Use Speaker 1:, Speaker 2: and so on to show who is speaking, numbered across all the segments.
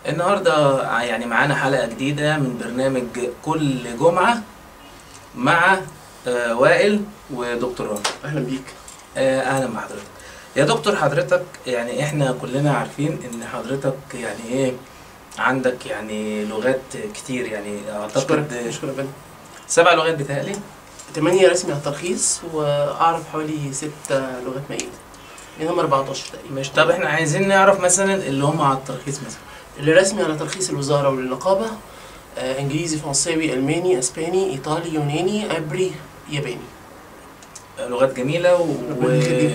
Speaker 1: النهارده يعني معانا حلقة جديدة من برنامج كل جمعة مع آه، وائل ودكتور رامي
Speaker 2: اهلا بيك
Speaker 1: آه، اهلا بحضرتك يا دكتور حضرتك يعني احنا كلنا عارفين ان حضرتك يعني ايه عندك يعني لغات كتير يعني
Speaker 2: اشكرك
Speaker 1: اعتقد
Speaker 2: اشكرك جدا
Speaker 1: سبع لغات بتهيألي
Speaker 2: ثمانية رسمي على الترخيص واعرف حوالي ست لغات مائية يعني هم 14 تقريبا
Speaker 1: مش طب احنا عايزين نعرف مثلا اللي هم على الترخيص مثلا
Speaker 2: اللي رسمي على ترخيص الوزارة وللنقابة آه، انجليزي فرنساوي الماني اسباني ايطالي يوناني عبري ياباني
Speaker 1: لغات جميلة و...
Speaker 2: ربنا يخليك.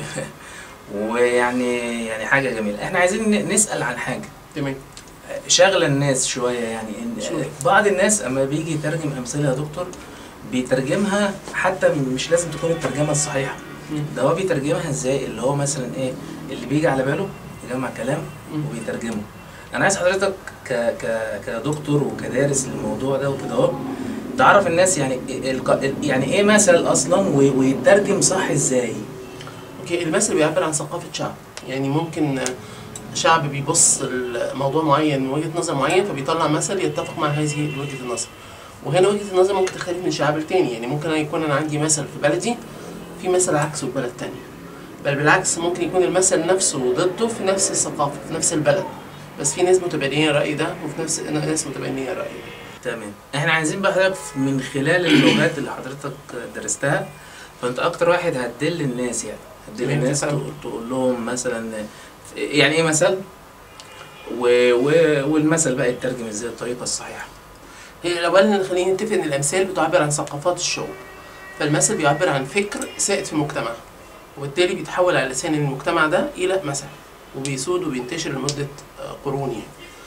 Speaker 1: ويعني يعني حاجة جميلة احنا عايزين ن- نسأل عن حاجة
Speaker 2: تمام
Speaker 1: شغلة الناس شوية يعني إن
Speaker 2: شوية.
Speaker 1: بعض الناس اما بيجي يترجم امثلة يا دكتور بيترجمها حتى مش لازم تكون الترجمة الصحيحة
Speaker 2: مم.
Speaker 1: ده هو بيترجمها ازاي اللي هو مثلا ايه اللي بيجي على باله يجمع كلام
Speaker 2: مم.
Speaker 1: وبيترجمه انا عايز حضرتك ك ك كدكتور وكدارس للموضوع ده وكده اهو تعرف الناس يعني إيه الق- يعني ايه مثل اصلا و- ويترجم صح ازاي
Speaker 2: اوكي المثل بيعبر عن ثقافة شعب يعني ممكن آه، شعب بيبص لموضوع معين من وجهة نظر معين فبيطلع مثل يتفق مع هذه وجهة النظر وهنا وجهة النظر ممكن تختلف من شعب لتاني يعني ممكن يكون انا عندي مثل في بلدي في مثل عكسه في بلد تاني بل بالعكس ممكن يكون المثل نفسه ضده في نفس الثقافة في نفس البلد بس في ناس متبنية الرأي ده وفي نفس ناس متبنية الرأي ده
Speaker 1: تمام احنا عايزين بقى حضرتك من خلال اللغات اللي حضرتك درستها فانت اكتر واحد هتدل الناس يعني هتدل
Speaker 2: تمام،
Speaker 1: الناس
Speaker 2: تمام.
Speaker 1: تقول, تقول لهم مثلا يعني ايه مثل و... و... والمثل بقى يترجم ازاي الطريقه الصحيحه
Speaker 2: هي اولا خلينا نتفق ان الامثال بتعبر عن ثقافات الشعوب فالمثل بيعبر عن فكر سائد في المجتمع وبالتالي بيتحول على لسان المجتمع ده الى مثل وبيسود وبينتشر لمده آه، قرون يعني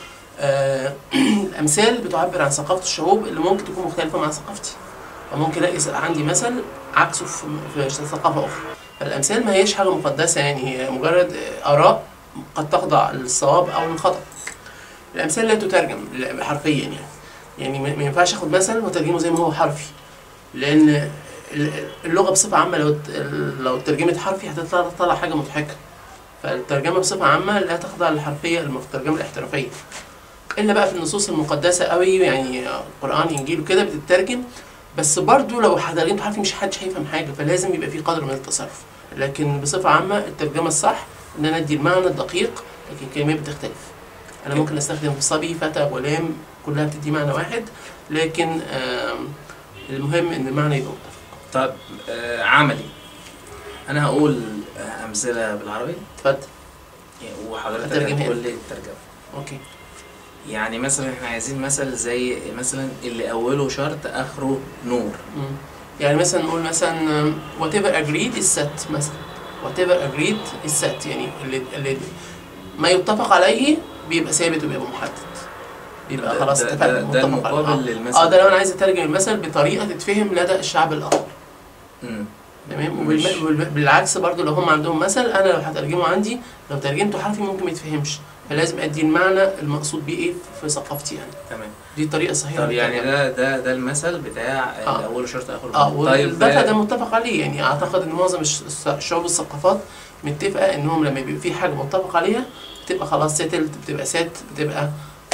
Speaker 2: آه، الامثال بتعبر عن ثقافه الشعوب اللي ممكن تكون مختلفه مع ثقافتي فممكن الاقي س- عندي مثل عكسه في في ثقافه اخرى فالامثال ما هيش حاجه مقدسه يعني هي مجرد آه، اراء قد تخضع للصواب او للخطا الامثال لا تترجم حرفيا يعني يعني ما ما ينفعش اخد مثل واترجمه زي ما هو حرفي لان ال- اللغه بصفه عامه لو ت- لو ترجمت حرفي هتطلع تطلع حاجه مضحكه فالترجمه بصفه عامه لا تخضع للحرفيه الم- الترجمه الاحترافيه الا بقى في النصوص المقدسه قوي يعني قران انجيل وكده بتترجم بس برضو لو ترجمت حرفي مش حدش هيفهم حاجه فلازم يبقى في قدر من التصرف لكن بصفه عامه الترجمه الصح ان انا ادي المعنى الدقيق لكن الكلمات بتختلف انا ممكن استخدم صبي فتى غلام كلها بتدي معنى واحد لكن آم، المهم ان المعنى يبقى متفق
Speaker 1: طب آه عملي انا هقول آه، امثله بالعربي
Speaker 2: اتفضل
Speaker 1: يعني وحضرتك
Speaker 2: هترجمها
Speaker 1: هتقول لي الترجمه
Speaker 2: اوكي
Speaker 1: يعني مثلا احنا عايزين مثل زي مثلا اللي اوله شرط اخره نور
Speaker 2: مم. يعني مثلا نقول مثلا whatever agreed is set مثلا whatever agreed is set يعني اللي, اللي ما يتفق عليه بيبقى ثابت وبيبقى محدد بيبقى
Speaker 1: ده-
Speaker 2: خلاص
Speaker 1: ده-
Speaker 2: اتفقنا
Speaker 1: ده- ده
Speaker 2: متفق
Speaker 1: المقابل
Speaker 2: عليه.
Speaker 1: للمثل.
Speaker 2: اه اه ده لو انا عايز اترجم المثل بطريقه تتفهم لدى الشعب الاخر
Speaker 1: مم.
Speaker 2: تمام
Speaker 1: مش-
Speaker 2: وبالعكس برضو لو هم عندهم مثل انا لو هترجمه عندي لو ترجمته حرفي ممكن ما يتفهمش فلازم ادي المعنى المقصود بيه ايه في ثقافتي يعني
Speaker 1: تمام
Speaker 2: دي الطريقه الصحيحه
Speaker 1: طب يعني
Speaker 2: للترجمة.
Speaker 1: ده ده ده المثل بتاع
Speaker 2: آه.
Speaker 1: اللي اوله شرط اخره
Speaker 2: اه
Speaker 1: نور طيب
Speaker 2: والدفع ده
Speaker 1: آه،
Speaker 2: متفق عليه يعني اعتقد ان معظم الش- الس- الشعوب والثقافات متفقه انهم لما بيبقى في حاجه متفق عليها بتبقى خلاص سيتلد بتبقى سات بتبقى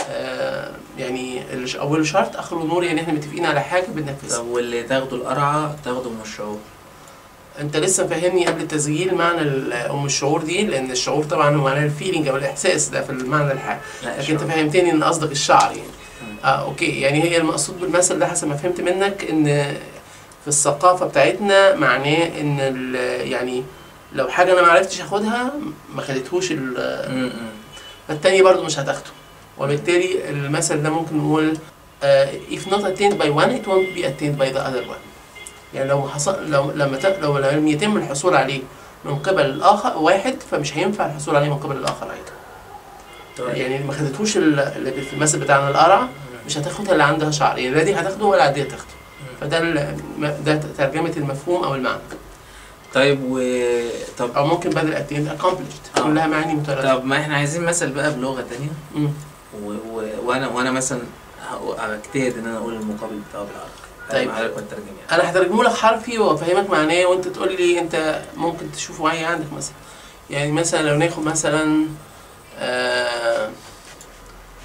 Speaker 2: آه يعني الش- اول شرط اخره نور يعني احنا متفقين على حاجه بننفذها
Speaker 1: طب واللي تاخده القرعه تاخده من الشعور
Speaker 2: انت لسه فاهمني قبل التسجيل معنى ال- ام الشعور دي لان الشعور طبعا هو معناه الفيلينج او الاحساس ده في المعنى الحقيقي
Speaker 1: لا
Speaker 2: لكن انت
Speaker 1: الشعور.
Speaker 2: فهمتني ان قصدك الشعر يعني
Speaker 1: مم.
Speaker 2: اه اوكي يعني هي المقصود بالمثل ده حسب ما فهمت منك ان في الثقافه بتاعتنا معناه ان ال- يعني لو حاجه انا ما عرفتش اخدها ما خدتهوش ال-
Speaker 1: مم، مم.
Speaker 2: فالتاني برضو مش هتاخده وبالتالي المثل ده ممكن نقول آه، if not attained by one it won't be attained by the other one يعني لو حصل لو لما ت... لو لم يتم الحصول عليه من قبل الاخر واحد فمش هينفع الحصول عليه من قبل الاخر ايضا
Speaker 1: طيب
Speaker 2: يعني اللي ما خدتهوش ال- اللي في المثل بتاعنا القرع مش هتاخدها اللي عندها شعر يعني لا دي هتاخده ولا دي هتاخده فده ال- م- ده ترجمه المفهوم او المعنى
Speaker 1: طيب و طب
Speaker 2: او ممكن بدل attained accomplished
Speaker 1: آه.
Speaker 2: كلها معاني مترادفه
Speaker 1: طب ما احنا عايزين مثل بقى بلغه تانية
Speaker 2: مم.
Speaker 1: و... و... وانا وانا مثلا ه- هجتهد ان انا اقول المقابل بتاعه بالعربي
Speaker 2: طيب.
Speaker 1: طيب حضرتك تترجم يعني
Speaker 2: انا هترجمه لك حرفي وافهمك معناه وانت تقول لي انت ممكن تشوفه معايا عندك مثلا يعني مثلا لو ناخد مثلا آه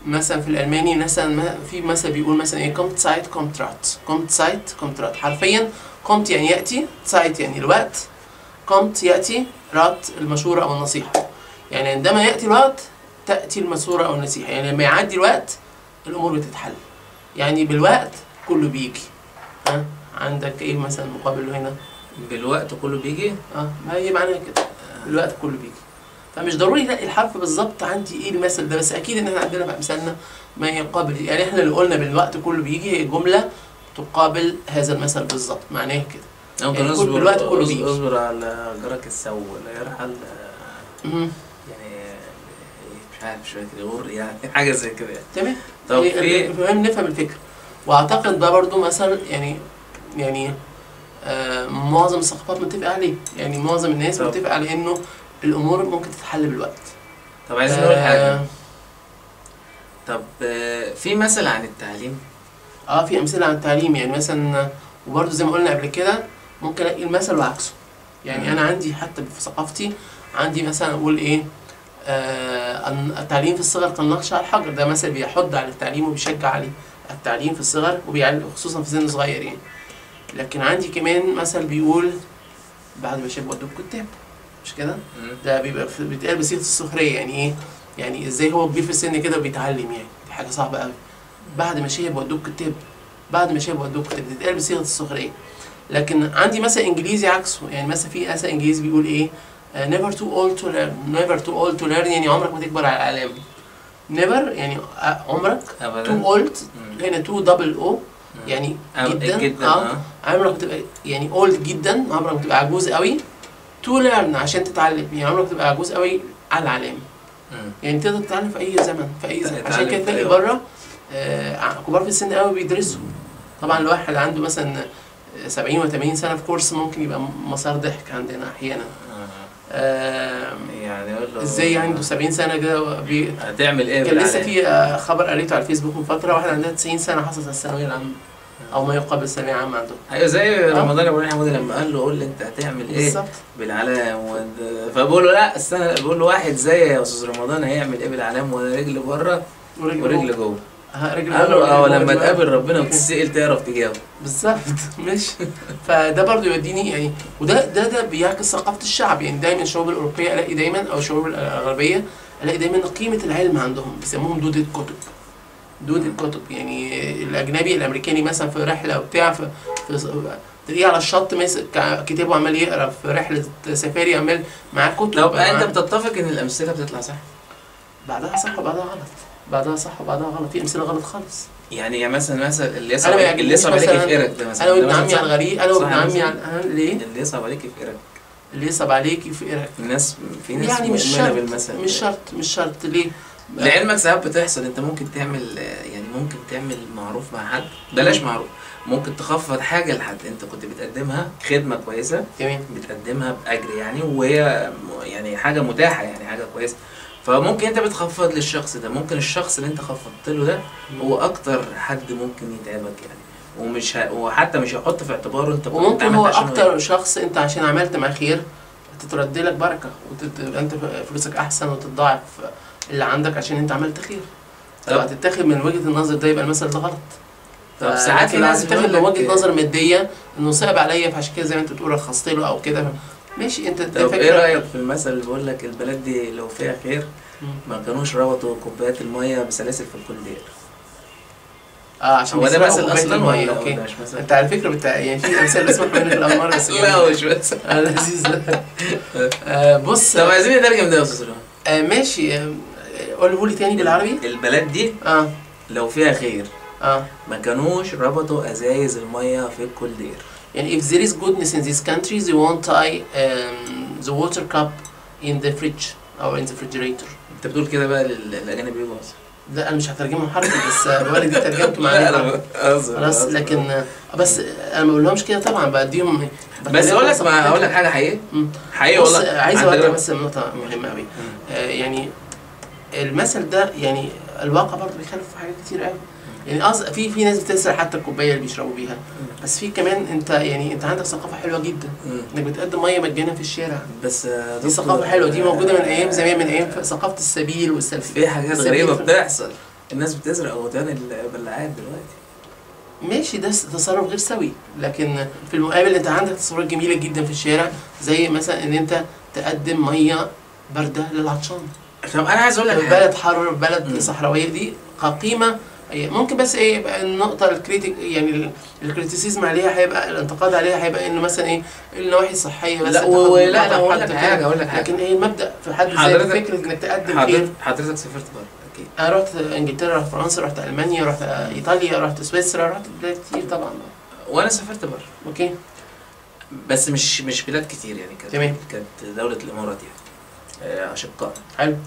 Speaker 2: مثلا في الالماني مثلا ما- في مثل بيقول مثلا ايه كومت سايت كومت رات كومت سايت كومت رات حرفيا كومت يعني ياتي سايت يعني الوقت كومت ياتي رات المشوره او النصيحه يعني عندما ياتي الوقت تاتي المشوره او النصيحه يعني لما يعدي الوقت الامور بتتحل يعني بالوقت كله بيجي ها عندك ايه مثلا مقابل له هنا
Speaker 1: بالوقت كله بيجي
Speaker 2: اه ما هي معناها كده الوقت كله بيجي فمش ضروري الاقي الحرف بالظبط عندي ايه المثل ده بس اكيد ان احنا عندنا في امثالنا ما يقابل يعني احنا اللي قلنا بالوقت كله بيجي هي جمله تقابل هذا المثل بالظبط معناه كده
Speaker 1: ممكن
Speaker 2: يعني كل-
Speaker 1: اصبر
Speaker 2: بالوقت كله
Speaker 1: أصبر-
Speaker 2: بيجي.
Speaker 1: اصبر على جارك السو لا يرحل
Speaker 2: مهم.
Speaker 1: يعني مش عارف مش فاكر يغر يعني حاجه زي كده يعني
Speaker 2: تمام
Speaker 1: طب
Speaker 2: هي-
Speaker 1: في
Speaker 2: المهم نفهم الفكره واعتقد ده برضو مثل يعني يعني آه معظم الثقافات متفق عليه يعني معظم الناس
Speaker 1: طب.
Speaker 2: متفق على انه الامور ممكن تتحل بالوقت
Speaker 1: طب عايزين نقول حاجه
Speaker 2: آه،
Speaker 1: طب آه، في مثل عن التعليم
Speaker 2: اه في امثله عن التعليم يعني مثلا وبرده زي ما قلنا قبل كده ممكن الاقي المثل وعكسه يعني
Speaker 1: مم.
Speaker 2: انا عندي حتى في ثقافتي عندي مثلا اقول ايه آه أن التعليم في الصغر كالنقش على الحجر ده مثل بيحض على التعليم وبيشجع عليه التعليم في الصغر وبيعلم خصوصا في سن صغير يعني لكن عندي كمان مثل بيقول بعد ما شاب ودوك كتاب مش كده
Speaker 1: مم.
Speaker 2: ده بيبقى في- بيتقال بصيغه السخريه يعني ايه يعني ازاي هو كبير في السن كده وبيتعلم يعني دي حاجه صعبه قوي بعد ما شاب ودوك كتاب بعد ما شاب ودوك كتاب بتتقال بصيغه السخريه لكن عندي مثلا انجليزي عكسه يعني مثلا في مثلا انجليزي بيقول ايه آه، never too old to learn never too old to learn يعني عمرك ما تكبر على الاعلام never يعني آه، عمرك
Speaker 1: ابدا
Speaker 2: too old
Speaker 1: مم.
Speaker 2: هنا too double o
Speaker 1: مم.
Speaker 2: يعني
Speaker 1: أب-
Speaker 2: جدا
Speaker 1: جدا
Speaker 2: اه
Speaker 1: اه
Speaker 2: عمرك ما تبقى يعني اولد جدا عمرك ما تبقى عجوز قوي تو ليرن عشان تتعلم يعني عمرك ما تبقى عجوز قوي على العلام
Speaker 1: مم.
Speaker 2: يعني تقدر تتعلم في اي زمن في اي زمن عشان
Speaker 1: تتعلم
Speaker 2: كده
Speaker 1: في
Speaker 2: تلاقي
Speaker 1: أي وقت.
Speaker 2: بره آه كبار في السن قوي بيدرسوا طبعا الواحد عنده مثلا 70 و80 سنه في كورس ممكن يبقى مسار ضحك عندنا احيانا
Speaker 1: آه.
Speaker 2: آه
Speaker 1: يعني يقول له
Speaker 2: ازاي عنده 70 سنه كده بي...
Speaker 1: هتعمل ايه
Speaker 2: كان لسه
Speaker 1: بالعلام؟
Speaker 2: في آه، خبر قريته على الفيسبوك من فتره واحده عندها 90 سنه حصلت على الثانويه العامه او ما يقابل الثانويه العامه عندهم
Speaker 1: ايوه زي
Speaker 2: آه.
Speaker 1: رمضان ابو حمودي لما قال له قول لي انت هتعمل ايه
Speaker 2: بالظبط
Speaker 1: بالعلام وانت- فبقول له لا استنى بقول له واحد زي يا استاذ رمضان هيعمل ايه بالعلام وانا رجل بره
Speaker 2: ورجل
Speaker 1: ورجل جوه
Speaker 2: ها، رجل
Speaker 1: قال
Speaker 2: جوه
Speaker 1: له اه
Speaker 2: ورجل
Speaker 1: لما
Speaker 2: جوه.
Speaker 1: تقابل ربنا وتتسال تعرف تجاوب
Speaker 2: بالظبط مش فده برضو يوديني يعني وده ده ده بيعكس ثقافه الشعب يعني دايما الشعوب الاوروبيه الاقي دايما او الشعوب الغربيه الاقي دايما قيمه العلم عندهم بيسموهم دود الكتب دود الكتب يعني الاجنبي الامريكاني مثلا في رحله وبتاع في, في تلاقيه على الشط ماسك كتابه وعمال يقرا في رحله سفاري عمال معاه كتب
Speaker 1: طب
Speaker 2: معاه-
Speaker 1: انت بتتفق ان الامثله بتطلع صح
Speaker 2: بعدها صح وبعدها غلط بعدها صح وبعدها غلط في امثله غلط خالص
Speaker 1: يعني يعني مثلا مثلا اللي
Speaker 2: أنا
Speaker 1: يصعب
Speaker 2: ما
Speaker 1: عليك
Speaker 2: يعجبنيش
Speaker 1: اللي يصعب عليك
Speaker 2: مثلاً
Speaker 1: في قرك ده مثلا
Speaker 2: انا
Speaker 1: ده
Speaker 2: وابن
Speaker 1: مثلاً
Speaker 2: عمي
Speaker 1: صح؟
Speaker 2: على الغريب انا
Speaker 1: صح
Speaker 2: وابن
Speaker 1: يا
Speaker 2: عمي
Speaker 1: مثلاً؟
Speaker 2: على ها، ليه
Speaker 1: اللي يصعب عليك في قرك
Speaker 2: اللي يصعب عليك في قرك
Speaker 1: الناس في ناس
Speaker 2: يعني مش
Speaker 1: مؤمنة
Speaker 2: شرط
Speaker 1: بالمثل
Speaker 2: مش شرط مش شرط ليه؟
Speaker 1: لعلمك ساعات بتحصل انت ممكن تعمل آه، يعني ممكن تعمل معروف مع حد بلاش معروف ممكن تخفض حاجه لحد انت كنت بتقدمها خدمه كويسه
Speaker 2: تمام
Speaker 1: بتقدمها باجر يعني وهي م- يعني حاجه متاحه يعني حاجه كويسه فممكن انت بتخفض للشخص ده ممكن الشخص اللي انت خفضت له ده هو اكتر حد ممكن يتعبك يعني ومش ه... وحتى مش هيحط في اعتباره انت كنت
Speaker 2: وممكن
Speaker 1: عملت
Speaker 2: هو
Speaker 1: عشان
Speaker 2: اكتر شخص انت عشان عملت معاه خير تترد لك بركه وتبقى انت فلوسك احسن وتتضاعف اللي عندك عشان انت عملت خير
Speaker 1: طب-
Speaker 2: طب هتتاخد من وجهه النظر ده يبقى المثل ده غلط
Speaker 1: طب ساعات في ناس
Speaker 2: تتاخد
Speaker 1: بتقول
Speaker 2: من
Speaker 1: لك
Speaker 2: وجهه نظر ماديه انه صعب عليا فعشان كده زي ما انت بتقول رخصت له او كده ماشي انت ده
Speaker 1: طب ايه
Speaker 2: فكرة.
Speaker 1: رايك في المثل اللي بيقول لك البلد دي لو فيها خير
Speaker 2: مم.
Speaker 1: ما كانوش ربطوا كوبايات الميه بسلاسل في الكولدير
Speaker 2: اه عشان
Speaker 1: هو ده
Speaker 2: بيسرقوا
Speaker 1: مثل
Speaker 2: كوباية
Speaker 1: اصلا
Speaker 2: المية،
Speaker 1: ولا
Speaker 2: اوكي
Speaker 1: ولا مش مثل؟
Speaker 2: انت على فكره بتاع يعني في امثال بسمعها منك الاول مره بس
Speaker 1: لا هو مش مثل
Speaker 2: آه، لذيذ ده آه، بص
Speaker 1: طب عايزين نترجم ده يا استاذ رامي.
Speaker 2: آه ماشي آه، قوله لي تاني بالعربي
Speaker 1: البلد دي
Speaker 2: اه
Speaker 1: لو فيها خير
Speaker 2: اه
Speaker 1: ما كانوش ربطوا ازايز الميه في الكولدير
Speaker 2: يعني if there is goodness in this country they won't tie um, the water cup in the fridge او in the refrigerator
Speaker 1: انت بتقول كده بقى لل- للاجانب يجوا مصر
Speaker 2: لا انا مش هترجمه حرفي بس آه، بقول لك دي ترجمته
Speaker 1: لا
Speaker 2: معايا
Speaker 1: انا بهزر
Speaker 2: خلاص
Speaker 1: بهزر.
Speaker 2: لكن آه، بس آه، انا ما بقولهمش كده طبعا بديهم
Speaker 1: بس اقول لك ما اقول لك حاجه حقيقيه
Speaker 2: مم.
Speaker 1: حقيقي
Speaker 2: بص
Speaker 1: والله
Speaker 2: آه، عايز
Speaker 1: عندك
Speaker 2: اوضح
Speaker 1: رأي؟
Speaker 2: بس نقطه مهمه قوي آه، يعني المثل ده يعني الواقع برضه بيخالف في حاجات كتير قوي يعني قص في في ناس بتسرق حتى الكوبايه اللي بيشربوا بيها بس في كمان انت يعني انت عندك ثقافه حلوه جدا
Speaker 1: مم.
Speaker 2: انك بتقدم ميه مجانا في الشارع
Speaker 1: بس آه،
Speaker 2: دي
Speaker 1: دكتور،
Speaker 2: ثقافه حلوه دي موجوده من
Speaker 1: آه،
Speaker 2: ايام زمان من ايام ثقافه السبيل والسلفي
Speaker 1: في حاجات
Speaker 2: السبيل
Speaker 1: غريبه
Speaker 2: في-
Speaker 1: بتحصل الناس بتزرع غدان البلاعات دلوقتي
Speaker 2: ماشي ده تصرف غير سوي لكن في المقابل انت عندك تصرفات جميله جدا في الشارع زي مثلا ان انت تقدم ميه بارده للعطشان
Speaker 1: طب انا عايز اقول لك
Speaker 2: في
Speaker 1: حاجة.
Speaker 2: بلد حر في بلد
Speaker 1: مم.
Speaker 2: صحراويه دي كقيمه هي ممكن بس ايه يبقى النقطه الكريتيك يعني ال- الكريتيسيزم عليها هيبقى الانتقاد عليها هيبقى انه مثلا ايه النواحي الصحيه بس
Speaker 1: لا
Speaker 2: تاخد
Speaker 1: و- لا
Speaker 2: نقطة
Speaker 1: لا اقول
Speaker 2: حد
Speaker 1: لك
Speaker 2: كده.
Speaker 1: حاجه اقول لك حاجه
Speaker 2: لكن ايه المبدا في حد ذاته
Speaker 1: حضرتك-
Speaker 2: فكره انك تقدم خير
Speaker 1: حضرتك حضرتك سافرت بره اكيد
Speaker 2: انا رحت انجلترا رحت فرنسا رحت المانيا رحت ايطاليا رحت سويسرا رحت بلاد كتير طبعا
Speaker 1: وانا سافرت بره
Speaker 2: اوكي
Speaker 1: بس مش مش بلاد كتير يعني كانت
Speaker 2: تمام.
Speaker 1: كانت دوله الامارات يعني آه، اشقاء
Speaker 2: حلو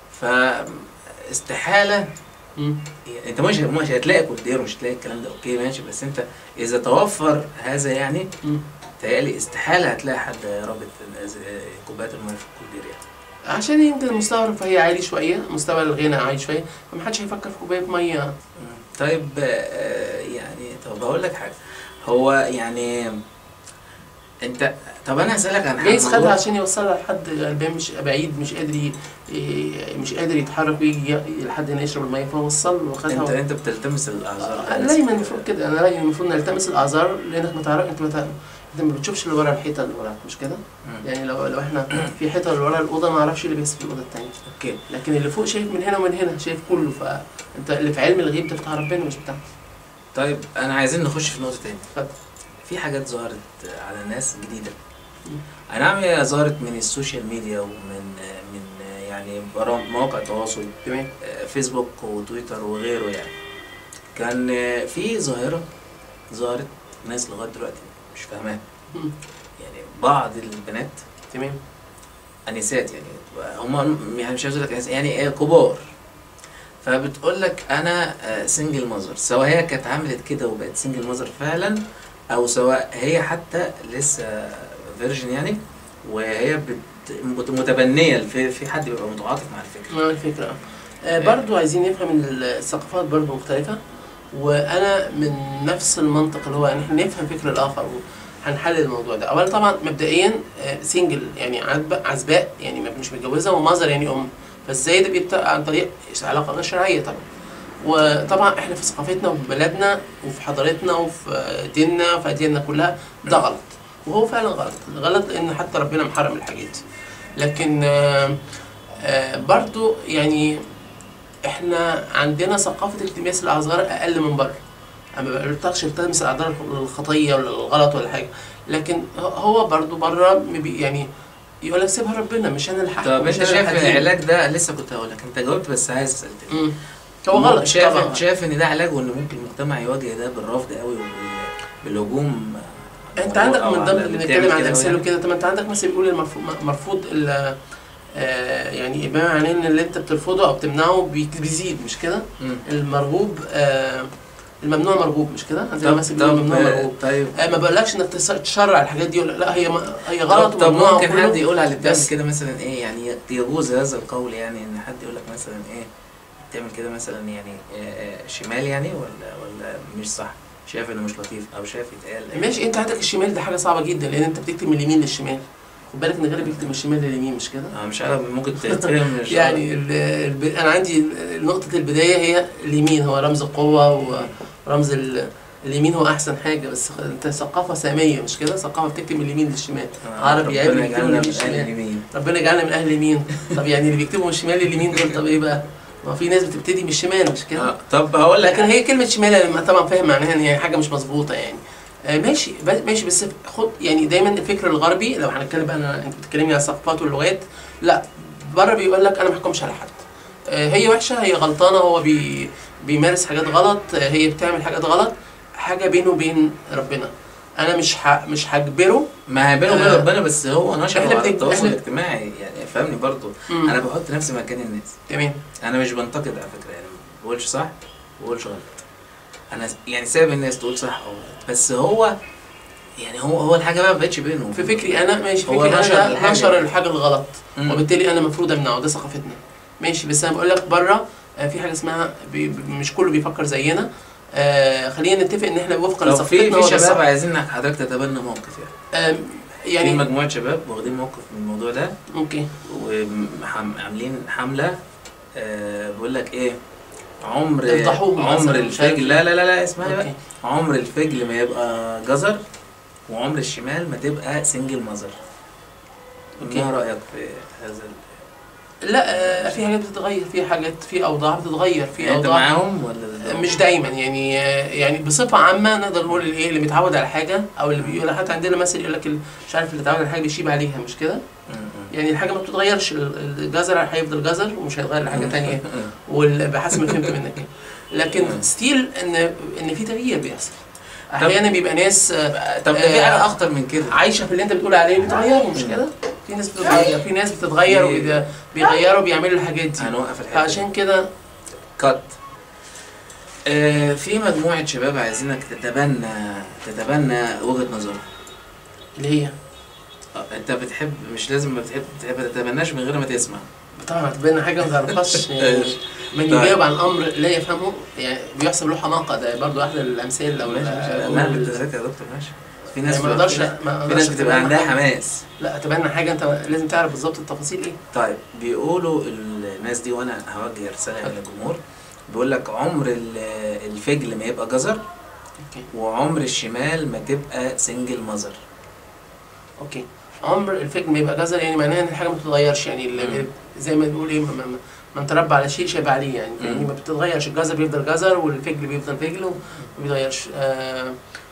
Speaker 1: فاستحاله
Speaker 2: مم.
Speaker 1: يعني انت مش مش هتلاقي كولدير مش هتلاقي الكلام ده اوكي ماشي بس انت اذا توفر هذا يعني
Speaker 2: مم.
Speaker 1: تهيألي استحاله هتلاقي حد رابط ال- كوبايات الميه في الكولدير يعني
Speaker 2: عشان يمكن مستوى الرفاهيه عالي شويه مستوى الغنى عالي شويه فمحدش هيفكر في كوبايه ميه
Speaker 1: مم. طيب آه، يعني طب بقول لك حاجه هو يعني انت طب انا هسألك عن حاجه
Speaker 2: جايز خدها
Speaker 1: موضوع-
Speaker 2: عشان يوصلها لحد غلبان مش بعيد مش قادر ي... ي- مش قادر يتحرك ويجي ي- لحد هنا يشرب الميه فوصل له
Speaker 1: انت
Speaker 2: وخدها
Speaker 1: انت بتلتمس الاعذار
Speaker 2: آه، دايما المفروض كده انا رايي المفروض نلتمس الاعذار لانك ما تعرف انت ما تعرف انت ما بتشوفش اللي ورا الحيطه اللي وراك مش كده؟
Speaker 1: مم.
Speaker 2: يعني لو لو احنا في حيطه اللي ورا الاوضه ما اعرفش اللي بيحصل في الاوضه الثانيه
Speaker 1: اوكي
Speaker 2: لكن اللي فوق شايف من هنا ومن هنا شايف كله فانت اللي في علم الغيب ده بتاع ربنا مش بتاعك
Speaker 1: طيب انا عايزين نخش في نقطه تاني
Speaker 2: اتفضل.
Speaker 1: في حاجات ظهرت على الناس جديده
Speaker 2: مم.
Speaker 1: اي نعم هي ظهرت من السوشيال ميديا ومن من يعني برام- مواقع التواصل
Speaker 2: تمام
Speaker 1: فيسبوك وتويتر وغيره يعني كان في ظاهره ظهرت ناس لغايه دلوقتي مش فاهماها
Speaker 2: مم.
Speaker 1: يعني بعض البنات
Speaker 2: تمام
Speaker 1: انسات يعني هم يعني مش عايز اقول لك أنسات، يعني إيه كبار فبتقول لك انا سنجل ماذر سواء هي كانت عملت كده وبقت سنجل ماذر فعلا او سواء هي حتى لسه فيرجن يعني وهي بت مت- متبنيه في في حد بيبقى متعاطف مع الفكره
Speaker 2: ما الفكرة آه برضو عايزين نفهم ان الثقافات برضو مختلفة وانا من نفس المنطق اللي هو ان احنا نفهم فكر الاخر وهنحلل الموضوع ده اولا طبعا مبدئيا آه سنجل يعني عزب- عزباء يعني ما- مش متجوزة ومازر يعني ام فازاي ده بيبقى عن طريق علاقة غير شرعية طبعا وطبعا احنا في ثقافتنا وفي بلدنا وفي حضارتنا وفي آه، ديننا وفي ادياننا كلها ده غلط وهو فعلا غلط غلط لان حتى ربنا محرم الحاجات لكن آه آه، برضو يعني احنا عندنا ثقافة التماس الأعذار أقل من بره أما بقولكش التمس الأعذار للخطية ولا للغلط ولا حاجة لكن هو برضو بره مبي- يعني يقول لك سيبها ربنا مش أنا اللي هحكم
Speaker 1: طب
Speaker 2: مش
Speaker 1: انت
Speaker 2: أنا اللي
Speaker 1: شايف
Speaker 2: هدين.
Speaker 1: العلاج ده لسه كنت هقول لك انت جاوبت بس عايز اسال تاني
Speaker 2: مم. هو غلط
Speaker 1: شايف
Speaker 2: طبعا
Speaker 1: شايف ان ده علاج وان ممكن المجتمع يواجه ده بالرفض قوي وبال- بالهجوم على
Speaker 2: انت
Speaker 1: الموضوع
Speaker 2: عندك
Speaker 1: أو
Speaker 2: من
Speaker 1: على
Speaker 2: ضمن
Speaker 1: اللي
Speaker 2: بنتكلم
Speaker 1: بتعمل
Speaker 2: عن
Speaker 1: كده
Speaker 2: الامثله
Speaker 1: يعني.
Speaker 2: وكده طب انت عندك مثلا بيقول المرفوض مرفوض ال- آه، يعني بما معناه ان اللي انت بترفضه او بتمنعه بي- بيزيد مش كده؟
Speaker 1: مم.
Speaker 2: المرغوب آه، الممنوع مرغوب مش كده؟ زي ما
Speaker 1: طب
Speaker 2: مثلا بيقول
Speaker 1: طب
Speaker 2: الممنوع مرغوب
Speaker 1: طيب
Speaker 2: آه، ما بقولكش انك تس- تشرع الحاجات دي ولا لا هي ما هي غلط
Speaker 1: طب, طب
Speaker 2: وممنوع
Speaker 1: ممكن
Speaker 2: وكله.
Speaker 1: حد يقول على اللي بتعمل
Speaker 2: بس-
Speaker 1: كده مثلا ايه يعني يجوز هذا القول يعني ان حد يقول لك مثلا ايه بتعمل كده مثلا يعني آه، آه، شمال يعني ولا ولا مش صح شايف انه مش لطيف او شايف يتقال
Speaker 2: ماشي انت عندك الشمال ده حاجه صعبه جدا لان انت بتكتب من اليمين للشمال خد بالك ان غيري بيكتب من الشمال لليمين مش كده؟
Speaker 1: اه مش عارف ممكن تتفهم مش
Speaker 2: يعني ال- الب... انا عندي نقطة البداية هي اليمين هو رمز القوة ورمز ال... اليمين هو أحسن حاجة بس انت ثقافة سامية مش كده؟ ثقافة بتكتب من اليمين للشمال
Speaker 1: آه،
Speaker 2: عربي
Speaker 1: ربنا
Speaker 2: عبري بيكتبوا
Speaker 1: يجعلنا
Speaker 2: من
Speaker 1: من
Speaker 2: الشمال.
Speaker 1: أهل اليمين
Speaker 2: ربنا يجعلنا من أهل اليمين طب يعني اللي بيكتبوا من الشمال لليمين دول طب إيه بقى؟ ما في ناس بتبتدي من الشمال مش كده؟
Speaker 1: آه، طب هقول لك
Speaker 2: لكن هي كلمة شمال أنا طبعا فاهم معناها إن هي حاجة مش مظبوطة يعني آه، ماشي ب- ماشي بس خد يعني دايما الفكر الغربي لو هنتكلم بقى أنا انت بتتكلمي عن الثقافات واللغات لا بره بيقول لك انا ما احكمش على حد آه، هي وحشه هي غلطانه هو بي بيمارس حاجات غلط آه، هي بتعمل حاجات غلط حاجه بينه وبين ربنا انا مش ح... مش هجبره
Speaker 1: ما هي بينه وبين
Speaker 2: آه.
Speaker 1: ربنا بس هو نشر
Speaker 2: إحنا
Speaker 1: على
Speaker 2: بنك-
Speaker 1: التواصل
Speaker 2: إحنا-
Speaker 1: الاجتماعي يعني فهمني برضو
Speaker 2: مم.
Speaker 1: انا بحط نفسي مكان الناس
Speaker 2: تمام
Speaker 1: انا مش بنتقد على فكره يعني ما بقولش صح ما بقولش غلط انا س- يعني سايب الناس تقول صح او غلط بس هو يعني هو هو الحاجه بقى ما بقتش بينهم
Speaker 2: في فكري انا ماشي
Speaker 1: هو
Speaker 2: فكري
Speaker 1: نشر
Speaker 2: انا
Speaker 1: الحاجة.
Speaker 2: ده نشر الحاجه الغلط
Speaker 1: مم.
Speaker 2: وبالتالي انا المفروض امنعه ده ثقافتنا ماشي بس انا بقول لك بره آه، في حاجه اسمها بي بي- مش كله بيفكر زينا آه خلينا نتفق ان احنا وفقا
Speaker 1: طب
Speaker 2: لثقافتنا
Speaker 1: في في
Speaker 2: هو ده
Speaker 1: شباب
Speaker 2: الصح.
Speaker 1: عايزين حضرتك تتبنى موقف يعني
Speaker 2: آم،
Speaker 1: في
Speaker 2: يعني
Speaker 1: مجموعه شباب واخدين موقف من الموضوع ده
Speaker 2: اوكي
Speaker 1: وعاملين حمله آه بيقول لك ايه عمر
Speaker 2: افضحوهم
Speaker 1: عمر
Speaker 2: مثلاً، مش عارف.
Speaker 1: الفجل لا لا لا لا اسمعي بقى
Speaker 2: اوكي
Speaker 1: عمر الفجل ما يبقى جزر وعمر الشمال ما تبقى سنجل مزر
Speaker 2: أوكي.
Speaker 1: ما رايك في هذا ال-
Speaker 2: لا آه، في حاجات بتتغير في حاجات في اوضاع بتتغير في
Speaker 1: يعني انت
Speaker 2: اوضاع
Speaker 1: معاهم ولا
Speaker 2: مش دايما يعني آه، يعني بصفه عامه نقدر نقول الايه اللي متعود على حاجه او اللي بيقول حتى عندنا مثل يقول لك ال- مش عارف اللي اتعود على حاجه بيشيب عليها مش كده
Speaker 1: م- م.
Speaker 2: يعني الحاجه ما بتتغيرش ال- الجزر هيفضل جزر ومش هيتغير لحاجه تانية وبحسب ما فهمت منك يعني. لكن
Speaker 1: مم.
Speaker 2: ستيل ان ان في تغيير بيحصل احيانا بيبقى ناس آه،
Speaker 1: طب ده في
Speaker 2: آه،
Speaker 1: حاجه اخطر من كده
Speaker 2: عايشه في اللي انت بتقول عليه بيتغيروا مش كده في ناس بتتغير في ناس بتتغير وبي- بيغيروا بيعملوا الحاجات دي
Speaker 1: هنوقف الحته دي.
Speaker 2: فعشان كده
Speaker 1: كات آه في مجموعه شباب عايزينك تتبنى تتبنى وجهه نظرهم
Speaker 2: اللي هي
Speaker 1: آه، انت بتحب مش لازم ما بتحب ما تتبناش من غير ما تسمع
Speaker 2: طبعا تبان حاجه ما تعرفهاش يعني من
Speaker 1: طيب.
Speaker 2: يجاوب عن امر لا يفهمه يعني بيحسب له حماقه ده برضو احد الامثال او
Speaker 1: ماشي ماشي
Speaker 2: ال-
Speaker 1: ما
Speaker 2: ال-
Speaker 1: بالتذاكر يا دكتور ماشي في ناس
Speaker 2: يعني ما
Speaker 1: بتبقى
Speaker 2: اقدرش
Speaker 1: كده.
Speaker 2: ما
Speaker 1: في
Speaker 2: اقدرش
Speaker 1: ناس بتبقى
Speaker 2: أتبنى
Speaker 1: عندها
Speaker 2: حاجة.
Speaker 1: حماس
Speaker 2: لا اتبنى حاجه انت لازم تعرف بالظبط التفاصيل ايه
Speaker 1: طيب بيقولوا الناس دي وانا هوجه رساله للجمهور بيقول لك عمر ال- الفجل ما يبقى جزر
Speaker 2: اوكي
Speaker 1: وعمر الشمال ما تبقى سنجل مزر
Speaker 2: اوكي عمر الفكر ما يبقى جزر يعني معناه ان الحاجه ما بتتغيرش يعني اللي
Speaker 1: مم.
Speaker 2: زي ما بنقول ايه ما- ما- ما- من تربى على شيء شاب عليه يعني يعني
Speaker 1: مم.
Speaker 2: ما بتتغيرش الجزر بيفضل جزر والفجل بيفضل فجل وما بيتغيرش آه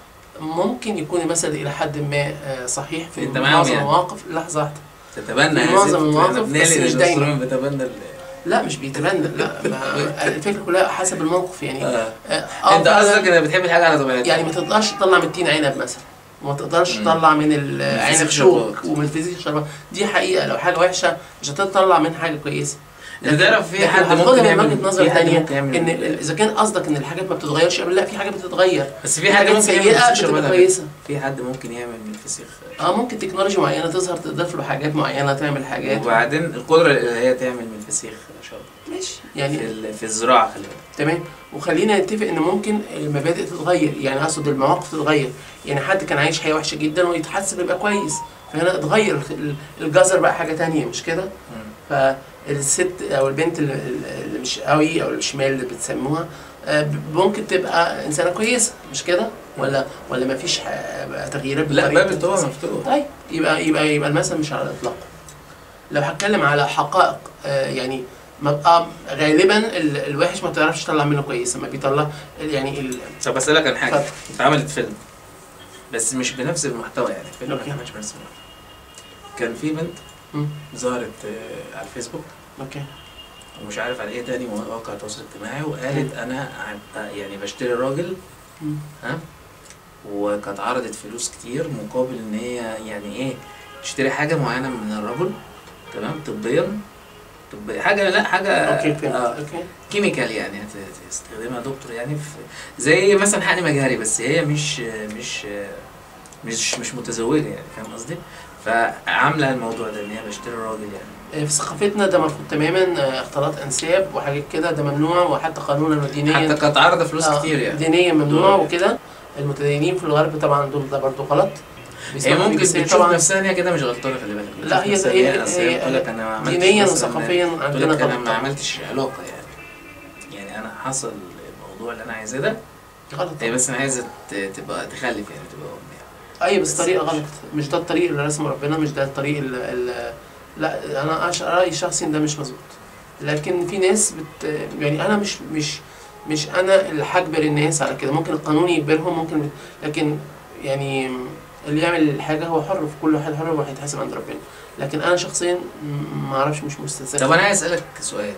Speaker 2: ممكن يكون المثل الى حد ما آه صحيح في
Speaker 1: أنت معاهم
Speaker 2: معظم
Speaker 1: يعني؟
Speaker 2: المواقف لحظه واحده
Speaker 1: تتبنى
Speaker 2: في
Speaker 1: يا
Speaker 2: معظم
Speaker 1: ست،
Speaker 2: المواقف،
Speaker 1: أنا
Speaker 2: بس
Speaker 1: بنالي
Speaker 2: مش
Speaker 1: إن
Speaker 2: دايما.
Speaker 1: الأسطورة بتتبنى ال-
Speaker 2: لا مش بيتبنى لا ما الفكره كلها حسب الموقف يعني
Speaker 1: آه.
Speaker 2: آه
Speaker 1: انت
Speaker 2: فعلاً
Speaker 1: قصدك انك بتحب الحاجه على طبيعتها
Speaker 2: يعني ما تقدرش تطلع من التين عنب مثلا وما تقدرش
Speaker 1: مم.
Speaker 2: تطلع من العنب
Speaker 1: الفسيخ
Speaker 2: شوك
Speaker 1: شربات.
Speaker 2: ومن الفسيخ شربات دي حقيقه لو حاجه وحشه مش هتطلع من حاجه كويسه
Speaker 1: انت تعرف في
Speaker 2: لكن
Speaker 1: حد
Speaker 2: هتاخدها
Speaker 1: ممكن
Speaker 2: من
Speaker 1: يعمل
Speaker 2: وجهه نظر
Speaker 1: في حد
Speaker 2: ثانيه
Speaker 1: ممكن يعمل
Speaker 2: ان اذا كان قصدك ان الحاجات ما بتتغيرش لا في حاجات بتتغير
Speaker 1: بس في حد
Speaker 2: حاجات
Speaker 1: ممكن يعمل
Speaker 2: سيئه
Speaker 1: فسيخ
Speaker 2: بتبقى
Speaker 1: شربات على
Speaker 2: كويسه
Speaker 1: فكرة. في حد ممكن يعمل من الفسيخ
Speaker 2: اه ممكن تكنولوجيا معينه تظهر تضيف له حاجات معينه تعمل حاجات
Speaker 1: وبعدين القدره الالهيه تعمل من الفسيخ شربات
Speaker 2: ماشي
Speaker 1: في
Speaker 2: يعني
Speaker 1: ال- في الزراعه خلي بالك
Speaker 2: تمام وخلينا نتفق ان ممكن المبادئ تتغير يعني اقصد المواقف تتغير يعني حد كان عايش حياه وحشه جدا ويتحسن يبقى كويس فهنا اتغير ال- الجزر بقى حاجه تانية مش كده
Speaker 1: مم.
Speaker 2: فالست او البنت اللي اللي مش قوي او الشمال اللي بتسموها آه، ب- ممكن تبقى انسانه كويسه مش كده ولا ولا ما فيش تغييرات
Speaker 1: لا
Speaker 2: بطريقة
Speaker 1: باب التوبه
Speaker 2: التفاصيل؟
Speaker 1: مفتوح
Speaker 2: طيب يبقى يبقى يبقى المثل مش على الاطلاق لو هتكلم على حقائق آه، يعني ما آه، غالبا ال- الوحش ما بتعرفش تطلع منه كويسه ما بيطلع يعني ال-
Speaker 1: طب اسالك عن حاجه
Speaker 2: اتفضل.
Speaker 1: اتعملت فيلم بس مش بنفس المحتوى يعني فيلم ما
Speaker 2: أوكي.
Speaker 1: اتعملش بنفس المحتوى كان في بنت
Speaker 2: مم.
Speaker 1: ظهرت آه، على الفيسبوك
Speaker 2: اوكي
Speaker 1: ومش عارف على ايه تاني مواقع التواصل الاجتماعي وقالت انا عب- يعني بشتري راجل
Speaker 2: مم.
Speaker 1: ها وكانت عرضت فلوس كتير مقابل ان هي يعني ايه تشتري حاجه معينه من الرجل تمام طبيا طب حاجه لا حاجه
Speaker 2: اوكي فهمت
Speaker 1: آه
Speaker 2: اوكي
Speaker 1: كيميكال يعني هت- تستخدمها دكتور يعني في زي مثلا حقن مجهري بس هي مش مش مش مش متزوجه يعني فاهم قصدي؟ فعامله الموضوع ده ان هي بشتري راجل يعني
Speaker 2: آه، في ثقافتنا ده مرفوض تماما آه، اختلاط انساب وحاجات كده ده ممنوع وحتى قانونا ودينيا
Speaker 1: حتى كانت عارضه فلوس
Speaker 2: آه،
Speaker 1: كتير يعني
Speaker 2: دينيا ممنوع
Speaker 1: دول.
Speaker 2: وكده المتدينين في الغرب طبعا دول ده برضه غلط
Speaker 1: هي
Speaker 2: بيسمحوا
Speaker 1: ممكن
Speaker 2: بيه، بس هي
Speaker 1: بتشوف
Speaker 2: طبعا
Speaker 1: نفسها ان هي كده مش غلطانه خلي بالك
Speaker 2: لا،
Speaker 1: بتشوف
Speaker 2: هي-
Speaker 1: نفسها
Speaker 2: هي-
Speaker 1: إن أصل
Speaker 2: هي-
Speaker 1: بتقول لك انا ما عملتش
Speaker 2: دينيا
Speaker 1: مثلاً-
Speaker 2: وثقافيا
Speaker 1: تقول
Speaker 2: عندنا
Speaker 1: لك انا
Speaker 2: غلط
Speaker 1: ما عملتش علاقه يعني يعني انا حصل الموضوع اللي انا عايزاه ده
Speaker 2: غلط
Speaker 1: هي بس انا عايزه ت- تبقى تخلف يعني تبقى ام يعني
Speaker 2: اي بس
Speaker 1: بس
Speaker 2: طريقه
Speaker 1: مش-
Speaker 2: غلط مش ده الطريق اللي رسمه ربنا مش ده الطريق ال ال لا انا أش- رايي الشخصي ان ده مش مظبوط لكن في ناس بت يعني انا مش مش مش انا اللي هجبر الناس على كده ممكن القانون يجبرهم ممكن لكن يعني اللي يعمل الحاجه هو حر في كل واحد حر وهيتحاسب عند ربنا لكن انا شخصيا م- ما اعرفش مش مستساغ
Speaker 1: طب انا عايز اسالك سؤال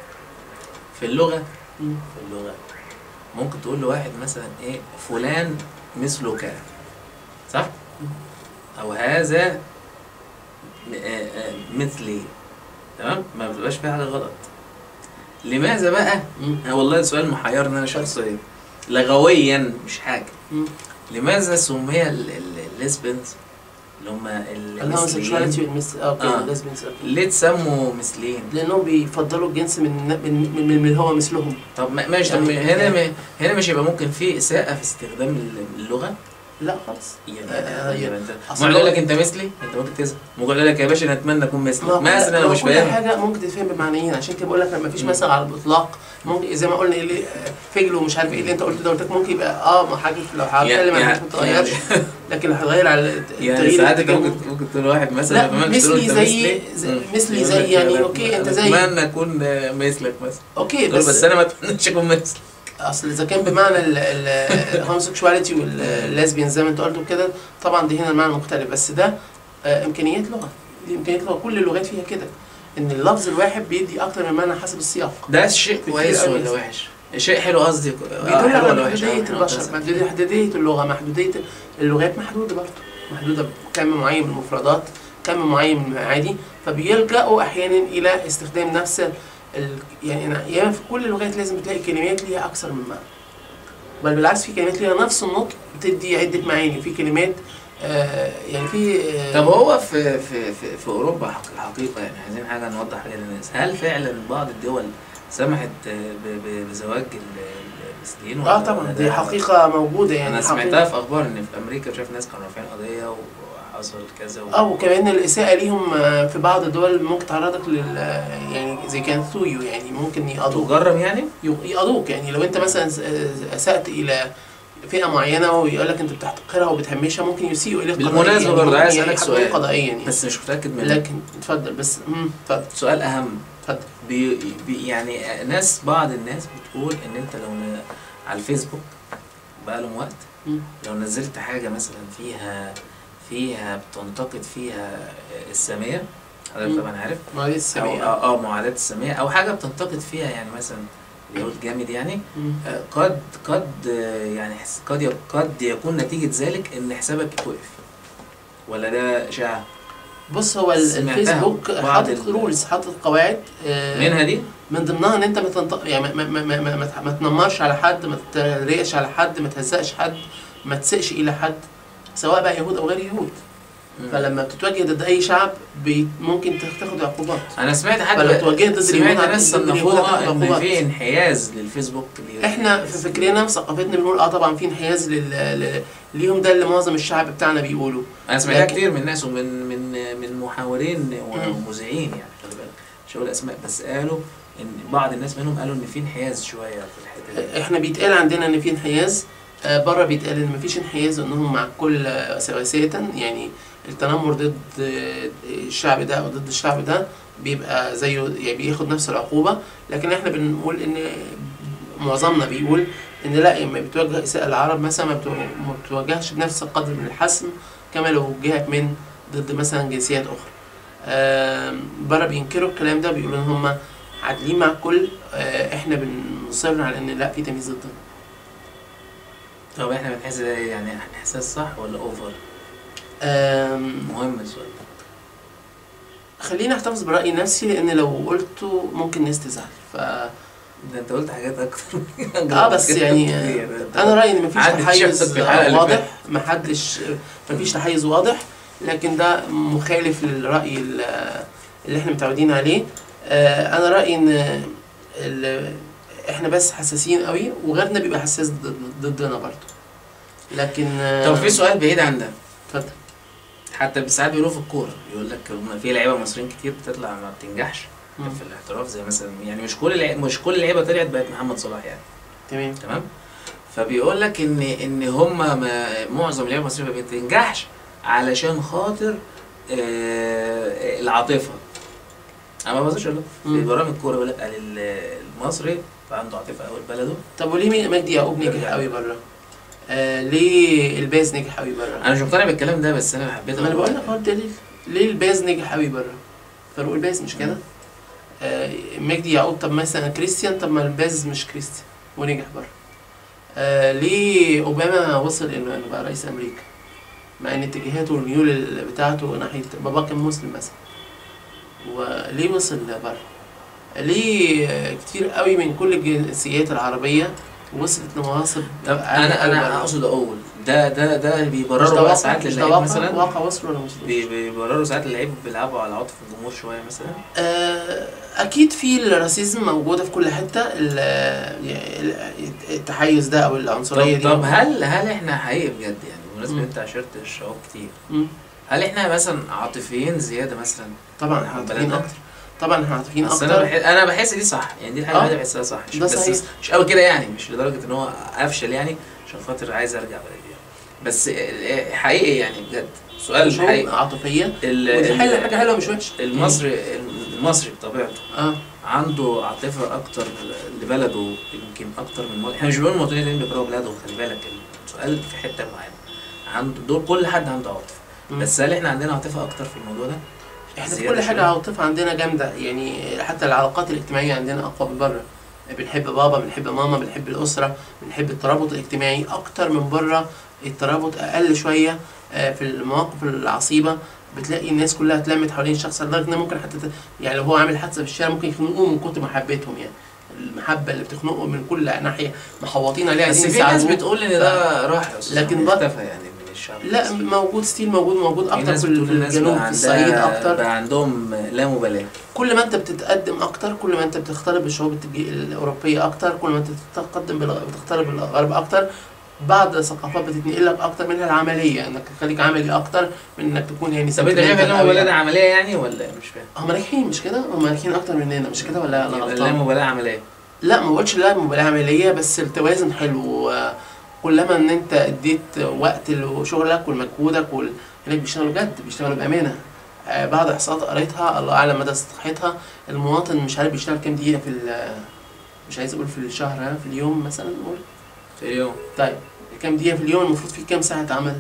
Speaker 1: في اللغه
Speaker 2: مم.
Speaker 1: في اللغه ممكن تقول لواحد مثلا ايه فلان مثلك صح او هذا م- آه، آه، مثلي تمام ما بتبقاش فيها حاجه غلط لماذا بقى
Speaker 2: مم.
Speaker 1: أنا والله سؤال محيرني انا شخصيا لغويا مش حاجه
Speaker 2: مم.
Speaker 1: لماذا سمي ال- ال- الليسبنز اللي هم
Speaker 2: الهوموسيكشواليتي
Speaker 1: المثليين
Speaker 2: والمس اوكي
Speaker 1: آه.
Speaker 2: الليزبيانز أوكي.
Speaker 1: ليه تسموا مثليين
Speaker 2: لانهم بيفضلوا الجنس من من من, من, من هو مثلهم
Speaker 1: طب ما- ماشي طب
Speaker 2: يعني-
Speaker 1: هنا ما- هنا مش يبقى ممكن في اساءة في استخدام ال- اللغة
Speaker 2: لا خالص
Speaker 1: يعني
Speaker 2: آه،
Speaker 1: يعني انت
Speaker 2: أصل
Speaker 1: ممكن يقول
Speaker 2: هو-
Speaker 1: لك انت مثلي انت ممكن تزهق ممكن يقول لك يا باشا انا اتمنى اكون مثلك
Speaker 2: ما
Speaker 1: مثلا انا
Speaker 2: ما
Speaker 1: مش
Speaker 2: كل
Speaker 1: فاهم
Speaker 2: حاجه ممكن تتفهم بمعنيين عشان كده بقول لك ما فيش
Speaker 1: مم.
Speaker 2: مثل على الاطلاق ممكن زي ما قلنا ايه اللي فجل ومش عارف ايه اللي انت قلته ده قلت لك ممكن يبقى اه ما حاجه لو هتكلم عن حاجات ما تتغيرش لكن لو هتغير على
Speaker 1: يعني
Speaker 2: التغيير
Speaker 1: ساعات
Speaker 2: اللي
Speaker 1: انت
Speaker 2: أنت
Speaker 1: ممكن ممكن تقول واحد مثلا
Speaker 2: لا،
Speaker 1: ما فهمش تقول له
Speaker 2: مثلي
Speaker 1: انت
Speaker 2: زي-
Speaker 1: مثلي
Speaker 2: زي-
Speaker 1: مم.
Speaker 2: مثلي
Speaker 1: يقول
Speaker 2: زي
Speaker 1: لك
Speaker 2: يعني
Speaker 1: أنا-
Speaker 2: أوكي، أنت
Speaker 1: أنا
Speaker 2: زي-
Speaker 1: اتمنى اكون مثلك مثلا
Speaker 2: اوكي
Speaker 1: تقول
Speaker 2: بس
Speaker 1: بس انا ما اتمنىش اكون مثلك
Speaker 2: اصل اذا كان بمعنى الهوموسيكشواليتي والليزبيان زي ما انت قلت كده طبعا دي هنا المعنى مختلف بس ده آه، امكانيات لغه دي امكانيات لغه كل اللغات فيها كده ان اللفظ الواحد بيدي اكتر من معنى حسب السياق
Speaker 1: ده شيء
Speaker 2: كتير
Speaker 1: كويس
Speaker 2: أوي.
Speaker 1: ولا وحش؟ شيء حلو قصدي آه،
Speaker 2: بيدل
Speaker 1: حلو
Speaker 2: على
Speaker 1: ولا وحش؟
Speaker 2: محدودية
Speaker 1: آه، إحنا
Speaker 2: البشر
Speaker 1: قلنا
Speaker 2: محدودية محدودية اللغة محدودية اللغات محدودة برضه محدودة بكم معين من المفردات كم معين من المعاني فبيلجأوا أحيانا إلى استخدام نفس ال... ال- يعني أنا ياما في كل اللغات لازم بتلاقي كلمات ليها أكثر من معنى بل بالعكس في كلمات ليها نفس النطق بتدي عدة معاني في كلمات آه يعني في آه
Speaker 1: طب هو في في في, في اوروبا حق- الحقيقه يعني عايزين حاجه نوضح حاجه للناس هل فعلا بعض الدول سمحت آه، ب- ب- بزواج ال- المثليين
Speaker 2: اه طبعا دي حقيقة موجودة يعني
Speaker 1: انا
Speaker 2: حقيقة.
Speaker 1: سمعتها في اخبار ان في امريكا شايف ناس كانوا رافعين قضيه وحصل كذا و...
Speaker 2: اه وكمان الإساءة ليهم آه، في بعض الدول ممكن تعرضك لل يعني زي كانت ثويو يعني ممكن يقضوك
Speaker 1: تجرم يعني
Speaker 2: يقضوك يعني لو انت مثلا س- اسأت الى فئة معينة ويقول لك انت بتحتقرها وبتهمشها ممكن يسيئوا اليك قضائيا
Speaker 1: بالمناسبة
Speaker 2: يعني
Speaker 1: برضه
Speaker 2: ممكن
Speaker 1: عايز أسألك
Speaker 2: يحكموا
Speaker 1: سؤال.
Speaker 2: قضائيا يعني
Speaker 1: بس مش متاكد منه
Speaker 2: لكن اتفضل بس امم اتفضل
Speaker 1: سؤال اهم
Speaker 2: اتفضل
Speaker 1: بي بي يعني ناس بعض الناس بتقول ان انت لو ن- على الفيسبوك بقى لهم وقت
Speaker 2: مم.
Speaker 1: لو نزلت حاجه مثلا فيها فيها بتنتقد فيها الساميه حضرتك
Speaker 2: مم.
Speaker 1: طبعا عارف
Speaker 2: معالي
Speaker 1: او
Speaker 2: السامية
Speaker 1: اه آه، معاداه الساميه او حاجه بتنتقد فيها يعني مثلا اليهود جامد يعني
Speaker 2: مم.
Speaker 1: آه، قد قد آه، يعني حس- قد ي- قد يكون نتيجه ذلك ان حسابك يتوقف ولا ده اشاعه
Speaker 2: بص هو ال-
Speaker 1: سمعتها
Speaker 2: الفيسبوك
Speaker 1: بعض
Speaker 2: حاطط
Speaker 1: ال-
Speaker 2: رولز حاطط قواعد آه،
Speaker 1: منها دي
Speaker 2: من ضمنها ان انت ما تنط... يعني ما, ما, ما, ما, ما, ما تنمرش على حد ما تتريقش على حد ما تهزقش حد ما تسقش الى حد سواء بقى يهود او غير يهود
Speaker 1: مم.
Speaker 2: فلما بتتوجه ضد اي شعب بي ممكن تاخد عقوبات
Speaker 1: انا سمعت حد
Speaker 2: فلو توجهت ضد
Speaker 1: سمعت
Speaker 2: اليهود
Speaker 1: ناس
Speaker 2: ضد اليهود هتاخد
Speaker 1: صنفوها ان
Speaker 2: عقوبات.
Speaker 1: في انحياز للفيسبوك ليه-
Speaker 2: احنا في فكرنا في ثقافتنا بنقول اه طبعا في انحياز لل... ل- ليهم ده اللي معظم الشعب بتاعنا بيقولوا
Speaker 1: انا سمعتها
Speaker 2: لكن-
Speaker 1: كتير من ناس ومن من من محاورين
Speaker 2: مم.
Speaker 1: ومذيعين يعني خلي بالك مش هقول اسماء بس قالوا ان بعض الناس منهم قالوا ان في انحياز شويه في الحته دي
Speaker 2: احنا بيتقال عندنا ان في انحياز آه، بره بيتقال ان مفيش انحياز انهم مع الكل آه، سواسية يعني التنمر ضد آه، الشعب ده او ضد الشعب ده بيبقى زيه يعني بياخد نفس العقوبة لكن احنا بنقول ان معظمنا بيقول ان لا لما بتوجه اساءة العرب مثلا ما بتو- ما بتوجهش بنفس القدر من الحسم كما لو وجهت من ضد مثلا جنسيات اخرى آم، بره بينكروا الكلام ده بيقولوا ان هم عادلين مع الكل آه، احنا بنصر على ان لا في تمييز ضدنا
Speaker 1: طب احنا بنحس ده يعني احساس صح ولا اوفر
Speaker 2: آم،
Speaker 1: مهم السؤال ده
Speaker 2: خليني احتفظ برأيي نفسي لان لو قلته ممكن الناس تزعل ف
Speaker 1: ده انت قلت حاجات اكتر
Speaker 2: اه بس يعني انا رأيي ان مفيش
Speaker 1: عدت
Speaker 2: تحيز
Speaker 1: شفتك في الحلقة اللي
Speaker 2: واضح
Speaker 1: فاتت.
Speaker 2: محدش مفيش تحيز واضح لكن ده مخالف للرأي ال- اللي احنا متعودين عليه آه، انا رأيي ان ال- احنا بس حساسين قوي وغيرنا بيبقى حساس ضد- ضدنا برضه لكن آه،
Speaker 1: طب في سؤال بعيد عن ده
Speaker 2: اتفضل
Speaker 1: حتى ساعات بيقولوا في الكوره يقول لك هم في لعيبه مصريين كتير بتطلع ما بتنجحش
Speaker 2: مم.
Speaker 1: في الاحتراف زي مثلا يعني مش كل اللعيبه مش كل اللعيبه طلعت بقت محمد صلاح يعني
Speaker 2: تمام
Speaker 1: تمام فبيقول لك ان ان هم ما معظم اللعيبه المصريه ما بتنجحش علشان خاطر آه العاطفه انا ما بهزرش والله في
Speaker 2: مم.
Speaker 1: برامج الكوره بيقول لك قال ال- المصري عنده عاطفه قوي لبلده
Speaker 2: طب وليه مجدي يعقوب نجح
Speaker 1: نرجع.
Speaker 2: قوي بره؟ آه ليه الباز نجح قوي بره؟
Speaker 1: انا مش مقتنع بالكلام ده بس انا حبيت
Speaker 2: ما انا
Speaker 1: أقول.
Speaker 2: بقول لك هو الدليل ليه الباز نجح قوي بره؟ فاروق الباز مش كده؟
Speaker 1: مم.
Speaker 2: آه مجدي يعقوب طب مثلا كريستيان طب ما الباز مش كريستيان ونجح بره. آه ليه اوباما وصل انه انه بقى رئيس امريكا؟ مع ان اتجاهاته والميول ال- بتاعته ناحيه بابا كان مسلم مثلا. وليه وصل بره؟ ليه آه، كتير قوي من كل الجنسيات العربيه وصلت لمناصب
Speaker 1: طب
Speaker 2: عالية
Speaker 1: انا
Speaker 2: قوي
Speaker 1: انا
Speaker 2: بره؟
Speaker 1: اقصد اقول ده ده ده
Speaker 2: مش ده
Speaker 1: بيبرروا بقى
Speaker 2: واقع
Speaker 1: ساعات
Speaker 2: مش ده
Speaker 1: للعيب
Speaker 2: واقع
Speaker 1: مثلا
Speaker 2: واقع وصل ولا مش
Speaker 1: بي- بيبرروا ساعات اللعيب بيلعبوا على عاطف الجمهور شويه مثلا
Speaker 2: آه، اكيد في الراسيزم موجوده في كل حته ال- ال- التحيز ده او العنصريه
Speaker 1: طب
Speaker 2: دي
Speaker 1: طب هل هل احنا حقيقي بجد يعني بمناسبه
Speaker 2: مم.
Speaker 1: انت عشرت الشعوب كتير
Speaker 2: مم.
Speaker 1: هل احنا مثلا عاطفيين زياده مثلا
Speaker 2: طبعا احنا عاطفيين
Speaker 1: بلدنا؟
Speaker 2: اكتر طبعا احنا عاطفيين
Speaker 1: بس انا
Speaker 2: اكتر
Speaker 1: بحس انا بحس دي صح يعني دي الحاجه
Speaker 2: آه.
Speaker 1: الوحيده اللي بحسها صح مش
Speaker 2: ده
Speaker 1: بس
Speaker 2: صحيح.
Speaker 1: مش قوي كده يعني مش لدرجه ان هو افشل يعني عشان خاطر عايز ارجع بلدي يعني. بس آه، حقيقي يعني بجد سؤال
Speaker 2: شعوب
Speaker 1: حقيقي
Speaker 2: عاطفيه
Speaker 1: ال-
Speaker 2: ودي
Speaker 1: ال-
Speaker 2: حاجه حاجه حلوه مش وحشه
Speaker 1: المصري المصري بطبيعته
Speaker 2: اه
Speaker 1: عنده عاطفه اكتر لبلده يمكن اكتر من المواطن احنا مش بنقول المواطنين اللي بيكرهوا بلادهم خلي بالك السؤال في حته معينه عنده دول كل حد عنده عاطفه
Speaker 2: مم.
Speaker 1: بس هل احنا عندنا عاطفه اكتر في الموضوع ده؟
Speaker 2: احنا في
Speaker 1: زيادة
Speaker 2: كل حاجه
Speaker 1: شوية؟
Speaker 2: عاطفه عندنا جامده يعني حتى العلاقات الاجتماعيه عندنا اقوى من بره بنحب بابا بنحب ماما بنحب الاسره بنحب الترابط الاجتماعي اكتر من بره الترابط اقل شويه آه، في المواقف العصيبه بتلاقي الناس كلها اتلمت حوالين الشخص لدرجه ان ممكن حتى ت- يعني لو هو عامل حادثه في الشارع ممكن يخنقوه من كتر محبتهم يعني المحبه اللي بتخنقه من كل ناحيه محوطين عليه
Speaker 1: بس
Speaker 2: عايزين
Speaker 1: في ناس
Speaker 2: يساعدوه.
Speaker 1: بتقول ان ده راح يا أستاذ
Speaker 2: لكن
Speaker 1: محمد،
Speaker 2: بقى-
Speaker 1: اختفى يعني من الشعب
Speaker 2: لا
Speaker 1: المصري.
Speaker 2: موجود ستيل موجود موجود
Speaker 1: في
Speaker 2: اكتر
Speaker 1: ناس
Speaker 2: في
Speaker 1: بتقول
Speaker 2: في
Speaker 1: الناس
Speaker 2: الجنوب
Speaker 1: بقى
Speaker 2: في الصعيد
Speaker 1: عندها
Speaker 2: اكتر
Speaker 1: بقى عندهم لا مبالاه
Speaker 2: كل ما انت بتتقدم اكتر كل ما انت بتختلط بالشعوب التج- الاوروبيه اكتر كل ما انت بتتقدم بالغ- بتختلط بالغرب اكتر بعض الثقافات بتتنقل لك اكتر منها العمليه انك تخليك عملي اكتر من انك تكون يعني
Speaker 1: طب انت شايف
Speaker 2: sentimental
Speaker 1: ان
Speaker 2: أوي
Speaker 1: المبالاه
Speaker 2: يعني.
Speaker 1: عمليه يعني ولا مش فاهم؟
Speaker 2: هم ناجحين مش كده؟ هم ناجحين اكتر مننا مش كده ولا انا
Speaker 1: يبقى لا
Speaker 2: غلطان؟
Speaker 1: مبالاه عمليه
Speaker 2: لا ما بقولش لا مبالاه عمليه بس التوازن حلو آه، كلما ان انت اديت وقت لشغلك ولمجهودك وال... هناك بيشتغلوا جد بيشتغلوا بامانه آه، بعض احصاءات قريتها الله اعلم مدى صحتها المواطن مش عارف بيشتغل كام دقيقه في ال- مش عايز اقول في الشهر ها، في اليوم مثلا نقول
Speaker 1: في اليوم
Speaker 2: طيب كام دقيقه في اليوم المفروض فيه كام ساعه عمل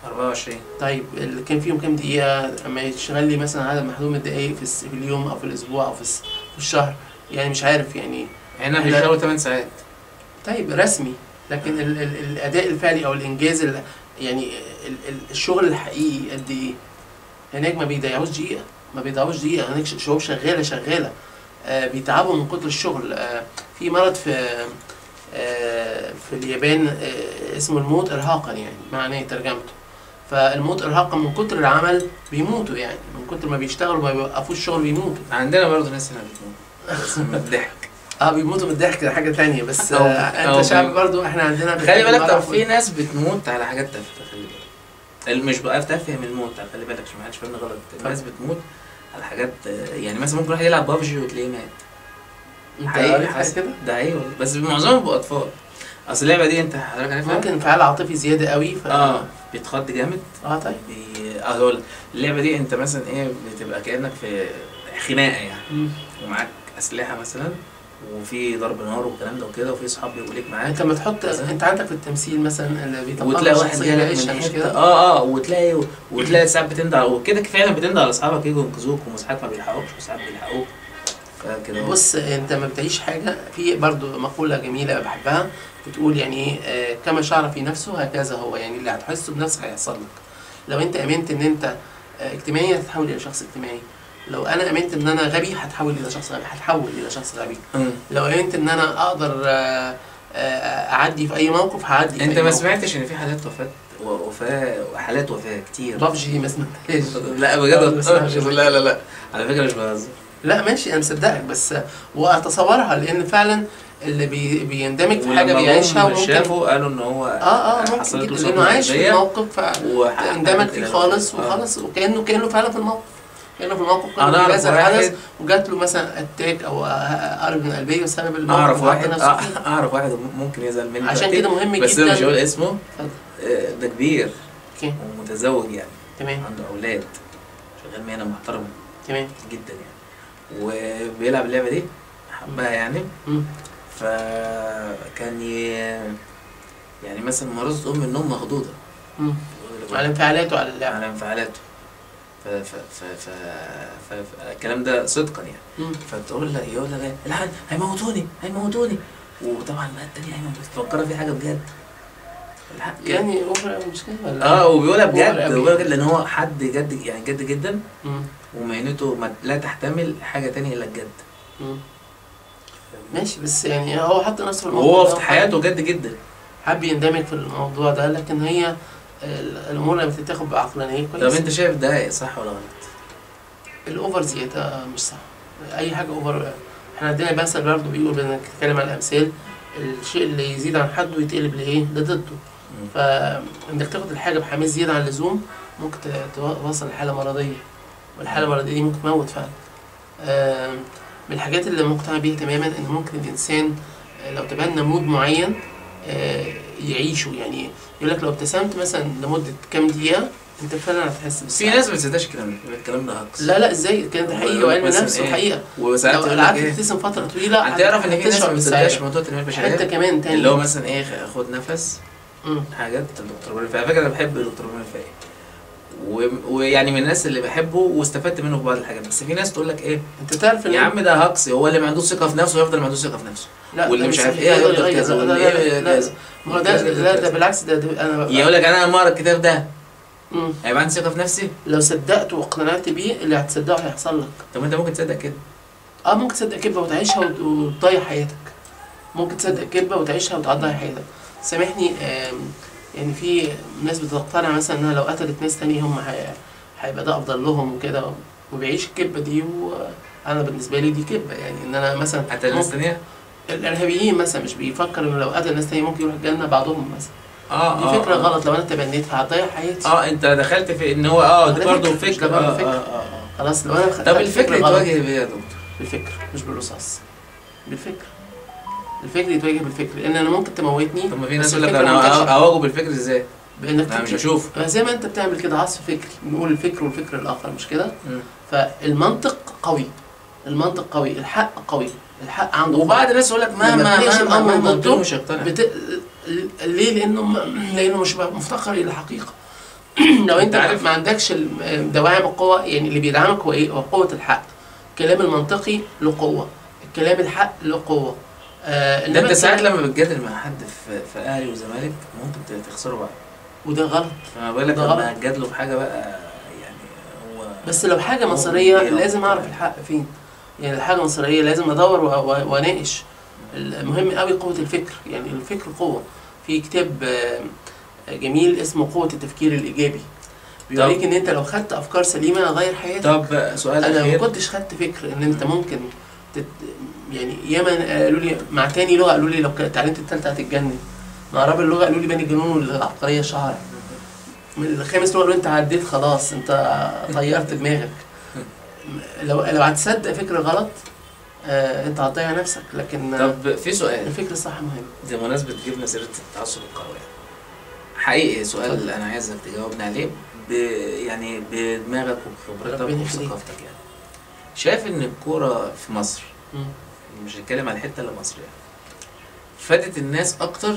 Speaker 1: 24
Speaker 2: طيب اللي كان فيهم كام دقيقه اما يشتغل لي مثلا عدد محدود من الدقائق في, الس- في اليوم او في الاسبوع او في, الس- في الشهر يعني مش عارف يعني
Speaker 1: احنا
Speaker 2: لا.
Speaker 1: بنشتغل 8 ساعات
Speaker 2: طيب رسمي لكن ال ال الاداء الفعلي او الانجاز ال يعني ال ال الشغل الحقيقي قد ايه هناك ما بيضيعوش دقيقه ما بيضيعوش دقيقه هناك ش- شباب شغاله شغاله آه بيتعبوا من كتر الشغل آه في مرض في آه في اليابان آه اسمه الموت ارهاقا يعني معناه ترجمته فالموت ارهاقا من كتر العمل بيموتوا يعني من كتر ما بيشتغلوا ما بيوقفوش الشغل بيموتوا
Speaker 1: عندنا برضه ناس هنا بتموت بس من الضحك
Speaker 2: اه بيموتوا من الضحك ده حاجه تانية بس
Speaker 1: أو-
Speaker 2: آه
Speaker 1: أو
Speaker 2: انت شعب
Speaker 1: بي-
Speaker 2: برضو احنا عندنا
Speaker 1: خلي بالك طب
Speaker 2: بنعرف-
Speaker 1: في ناس بتموت على حاجات تافهه خلي بالك ال- مش بقى تافه من الموت خلي بالك عشان ما حدش فاهمني غلط الناس بتموت على حاجات آه، يعني مثلا ممكن واحد يلعب بابجي وتلاقيه مات
Speaker 2: انت
Speaker 1: حقيقي
Speaker 2: عارف حاجه
Speaker 1: حصل.
Speaker 2: كده
Speaker 1: ده ايوه بس معظمهم بيبقوا اطفال اصل اللعبه دي انت حضرتك عارفها
Speaker 2: ممكن انفعال عاطفي زياده قوي ف
Speaker 1: اه بيتخض جامد
Speaker 2: اه طيب
Speaker 1: بي... اه هقول لك، اللعبه دي انت مثلا ايه بتبقى كانك في خناقه يعني
Speaker 2: مم.
Speaker 1: ومعاك اسلحه مثلا وفي ضرب نار والكلام ده وكده وفي صحاب بيبقوا ليك معاك
Speaker 2: انت لما تحط
Speaker 1: مثلا.
Speaker 2: انت عندك في التمثيل مثلا اللي بيطلع
Speaker 1: وتلاقي واحد
Speaker 2: الشخصية
Speaker 1: جالك
Speaker 2: بيعيشها
Speaker 1: من
Speaker 2: مش
Speaker 1: حته
Speaker 2: كده
Speaker 1: اه اه وتلاقي وتلاقي ساعات بتندى وكده فعلا بتندى على اصحابك يجوا ينقذوك وساعات ما بيلحقوكش وساعات بيلحقوك فكده هو.
Speaker 2: بص انت ما بتعيش حاجه في برضو مقوله جميله بحبها بتقول يعني ايه آه، كما شعر في نفسه هكذا هو يعني اللي هتحسه بنفسك هيحصل لك لو انت امنت ان انت آه، اجتماعي هتتحول الى شخص اجتماعي لو انا امنت ان انا غبي هتحول الى شخص غبي هتحول الى شخص غبي
Speaker 1: مم.
Speaker 2: لو امنت ان انا اقدر آه، آه، اعدي في اي موقف هعدي في
Speaker 1: انت
Speaker 2: أي
Speaker 1: ما
Speaker 2: موقف.
Speaker 1: سمعتش ان في حالات وفاه وفاه وحالات وفاه كتير
Speaker 2: بابجي دي ما سمعتهاش
Speaker 1: لا
Speaker 2: آه،
Speaker 1: بجد
Speaker 2: بس أنا مش-
Speaker 1: لا لا لا على فكره مش بهزر
Speaker 2: لا ماشي انا مصدقك بس واتصورها لان فعلا اللي بي بيندمج في حاجه
Speaker 1: ولما
Speaker 2: بيعيشها
Speaker 1: هم
Speaker 2: وممكن
Speaker 1: شافوا قالوا ان هو
Speaker 2: اه اه ممكن
Speaker 1: حصلت له
Speaker 2: جدا
Speaker 1: صدمة
Speaker 2: لانه عايش في
Speaker 1: قلبية
Speaker 2: الموقف
Speaker 1: وحققت
Speaker 2: فاندمج فيه
Speaker 1: الى-
Speaker 2: خالص
Speaker 1: آه.
Speaker 2: وخلاص وكانه كانه فعلا في الموقف كانه في الموقف
Speaker 1: انا
Speaker 2: كانه
Speaker 1: اعرف
Speaker 2: بيجازف الحدث
Speaker 1: واحد
Speaker 2: وجات له مثلا اتاك او قلب من قلبيه بسبب الموقف
Speaker 1: اعرف
Speaker 2: اللي
Speaker 1: واحد
Speaker 2: حط نفسه فيه.
Speaker 1: أع- اعرف واحد ممكن يزعل مني
Speaker 2: عشان
Speaker 1: دلوقتي،
Speaker 2: كده مهم
Speaker 1: بس انا مش هقول
Speaker 2: جدا
Speaker 1: اسمه
Speaker 2: اتفضل.
Speaker 1: آه، ده كبير
Speaker 2: اوكي
Speaker 1: ومتزوج يعني
Speaker 2: تمام
Speaker 1: عنده اولاد شغال مهنه محترمه
Speaker 2: تمام
Speaker 1: جدا يعني وبيلعب اللعبه دي حبها يعني
Speaker 2: مم.
Speaker 1: فكان ي... يعني مثلا مراته تقوم من النوم مخضوضه
Speaker 2: مم. على انفعالاته على اللعب
Speaker 1: على انفعالاته ف... ف... ف... ف... ف... ف... الكلام ده صدقا يعني
Speaker 2: مم.
Speaker 1: فتقول لك يقول لك الحق هيموتوني هيموتوني وطبعا بقى التانية ايمن بتفكرها في حاجه بجد الحق
Speaker 2: يعني اوفر مش كده ولا
Speaker 1: اه وبيقولها
Speaker 2: أوفر
Speaker 1: بجد
Speaker 2: أوي.
Speaker 1: وبيقولها بجد لان هو حد جد يعني جد جدا
Speaker 2: مم.
Speaker 1: ومهنته ما لا تحتمل حاجه تانية الا الجد
Speaker 2: مم. ماشي بس يعني هو حط نفسه في الموقف
Speaker 1: وهو
Speaker 2: ده
Speaker 1: في حياته جد جدا
Speaker 2: حب يندمج في الموضوع ده لكن هي ال- الامور لما بتتاخد بعقلانيه
Speaker 1: طب
Speaker 2: كويس
Speaker 1: انت شايف ده صح ولا غلط؟
Speaker 2: الاوفر زياده مش صح اي حاجه اوفر احنا عندنا مثل برضه بيقول انك تتكلم عن الامثال الشيء اللي يزيد عن حده يتقلب لايه؟ لضده
Speaker 1: مم.
Speaker 2: فانك تاخد الحاجه بحماس زياده عن اللزوم ممكن ت- توصل لحاله مرضيه والحاله المرضيه دي ممكن تموت فعلا آم، من الحاجات اللي مقتنع بيها تماما ان ممكن الانسان آه، لو تبنى مود معين آه، يعيشه يعني يقول لك لو ابتسمت مثلا لمده كام دقيقه انت فعلا هتحس
Speaker 1: في
Speaker 2: بالسعادة.
Speaker 1: ناس ما بتصدقش الكلام ده بيقول الكلام ده هكس
Speaker 2: لا لا ازاي الكلام ده حقيقي وعلم
Speaker 1: مثلاً
Speaker 2: نفس
Speaker 1: إيه؟
Speaker 2: وحقيقه
Speaker 1: وساعات
Speaker 2: لو
Speaker 1: يقول لك
Speaker 2: قعدت
Speaker 1: ايه
Speaker 2: تبتسم فتره طويله
Speaker 1: هتعرف ان في ناس
Speaker 2: هتشعر
Speaker 1: ما بتصدقش
Speaker 2: بالسعادة.
Speaker 1: موضوع التنميه
Speaker 2: حتى
Speaker 1: البشريه
Speaker 2: كمان تاني
Speaker 1: اللي هو مثلا ايه خد نفس
Speaker 2: مم.
Speaker 1: حاجات الدكتور ابراهيم الفقي على فكره انا بحب الدكتور ابراهيم الفقي و- ويعني من الناس اللي بحبه واستفدت منه في بعض الحاجات بس في ناس تقول لك ايه
Speaker 2: انت تعرف ان
Speaker 1: يا عم ده هكس هو اللي ما عندوش ثقه في نفسه يفضل ما عندوش ثقه في نفسه
Speaker 2: لا
Speaker 1: واللي
Speaker 2: ده
Speaker 1: مش
Speaker 2: بس
Speaker 1: عارف
Speaker 2: مش
Speaker 1: ايه
Speaker 2: هيقدر
Speaker 1: هيفضل
Speaker 2: يغير.
Speaker 1: كذا
Speaker 2: لا،
Speaker 1: واللي
Speaker 2: لا، لا،
Speaker 1: ايه
Speaker 2: لا.
Speaker 1: كذا
Speaker 2: ما هو ده
Speaker 1: كذا،
Speaker 2: لا
Speaker 1: كذا.
Speaker 2: ده بالعكس ده, ده انا ببقى-
Speaker 1: يقول لك انا لما اقرا الكتاب ده
Speaker 2: مم.
Speaker 1: هيبقى عندي ثقه في نفسي
Speaker 2: لو صدقت واقتنعت بيه اللي هتصدقه هيحصل لك
Speaker 1: طب انت ممكن تصدق كده
Speaker 2: اه ممكن تصدق كذبه وتعيشها وت- وتضيع حياتك ممكن تصدق كذبه وتعيشها وتضيع حياتك سامحني آم، يعني في ناس بتقتنع مثلا انها لو قتلت ناس تانية هم هي- هيبقى ده افضل لهم وكده وبيعيش الكذبه دي وانا بالنسبه لي دي كذبه يعني ان انا مثلا
Speaker 1: حتى الناس
Speaker 2: ممكن-
Speaker 1: الثانيه
Speaker 2: الارهابيين مثلا مش بيفكر انه لو قتل ناس تانية ممكن يروح الجنه بعضهم مثلا
Speaker 1: اه
Speaker 2: دي
Speaker 1: آه،
Speaker 2: فكره
Speaker 1: آه.
Speaker 2: غلط لو انا تبنيتها هتضيع حياتي
Speaker 1: اه انت دخلت في ان هو اه
Speaker 2: ده
Speaker 1: ده برضه
Speaker 2: فكر، مش
Speaker 1: فكر
Speaker 2: ده برضه
Speaker 1: آه،
Speaker 2: فكر.
Speaker 1: آه، آه.
Speaker 2: خلاص لو انا خدت
Speaker 1: طب الفكر
Speaker 2: غلط
Speaker 1: يتواجه بايه يا دكتور؟
Speaker 2: بالفكر مش بالرصاص بالفكر الفكر يتواجه بالفكر لان انا ممكن تموتني
Speaker 1: طب ما في
Speaker 2: بس
Speaker 1: ناس يقول لك
Speaker 2: الفكرة ما
Speaker 1: انا
Speaker 2: كانتش-
Speaker 1: اواجه بالفكر ازاي؟
Speaker 2: بانك
Speaker 1: انا مش
Speaker 2: تكتب.
Speaker 1: هشوف
Speaker 2: زي ما انت بتعمل كده عصف فكري بنقول الفكر والفكر الاخر مش كده
Speaker 1: مم.
Speaker 2: فالمنطق قوي المنطق قوي الحق قوي الحق عنده
Speaker 1: وبعض الناس يقول لك
Speaker 2: لما
Speaker 1: مهما
Speaker 2: بتناقش
Speaker 1: مهما
Speaker 2: الأمر
Speaker 1: مهما قلت
Speaker 2: ضده
Speaker 1: له مش هيقتنع
Speaker 2: بت... ليه لانه م... لانه مش مفتقر الى الحقيقه لو انت
Speaker 1: أنت عارف-
Speaker 2: ما عندكش ال- دواعم القوه يعني اللي بيدعمك هو ايه هو قوه الحق الكلام المنطقي له قوه الكلام الحق له قوه آه
Speaker 1: ده
Speaker 2: إنما
Speaker 1: انت ساعات
Speaker 2: الكلام-
Speaker 1: لما بتجادل مع حد في في اهلي وزمالك ممكن تخسروا بعض
Speaker 2: وده غلط
Speaker 1: فما بالك
Speaker 2: ده
Speaker 1: لما
Speaker 2: غلط.
Speaker 1: هتجادله في حاجه بقى يعني هو
Speaker 2: بس لو حاجه
Speaker 1: هو
Speaker 2: مصيريه
Speaker 1: بيبيع
Speaker 2: لازم
Speaker 1: وبتاع.
Speaker 2: اعرف الحق فين يعني الحاجه مصيريه لازم ادور و- و- واناقش المهم قوي قوه الفكر يعني الفكر قوه في كتاب آه، جميل اسمه قوه التفكير الايجابي بيوريك ان انت لو خدت افكار سليمه هتغير حياتك
Speaker 1: طب سؤال
Speaker 2: انا ما
Speaker 1: اخير
Speaker 2: كنتش خدت فكر ان انت ممكن تت... يعني ياما قالوا لي مع تاني لغه قالوا لي لو كنت اتعلمت الثالثه هتتجنن مع رابع اللغه قالوا لي بين الجنون والعبقريه شعر من الخامس لغه قالوا انت عديت خلاص انت طيرت دماغك لو لو هتصدق فكر غلط آه انت هتضيع نفسك لكن آه،
Speaker 1: طب في سؤال
Speaker 2: الفكر الصح مهم
Speaker 1: بمناسبة جبنا سيرة التعصب القروي حقيقي سؤال
Speaker 2: اتفضل.
Speaker 1: أنا عايزك تجاوبني عليه ب... يعني بدماغك وبخبرتك
Speaker 2: ربنا يخليك.
Speaker 1: وثقافتك يعني شايف إن الكورة في مصر
Speaker 2: مم.
Speaker 1: مش هتكلم عن الحتة اللي مصر يعني فادت الناس أكتر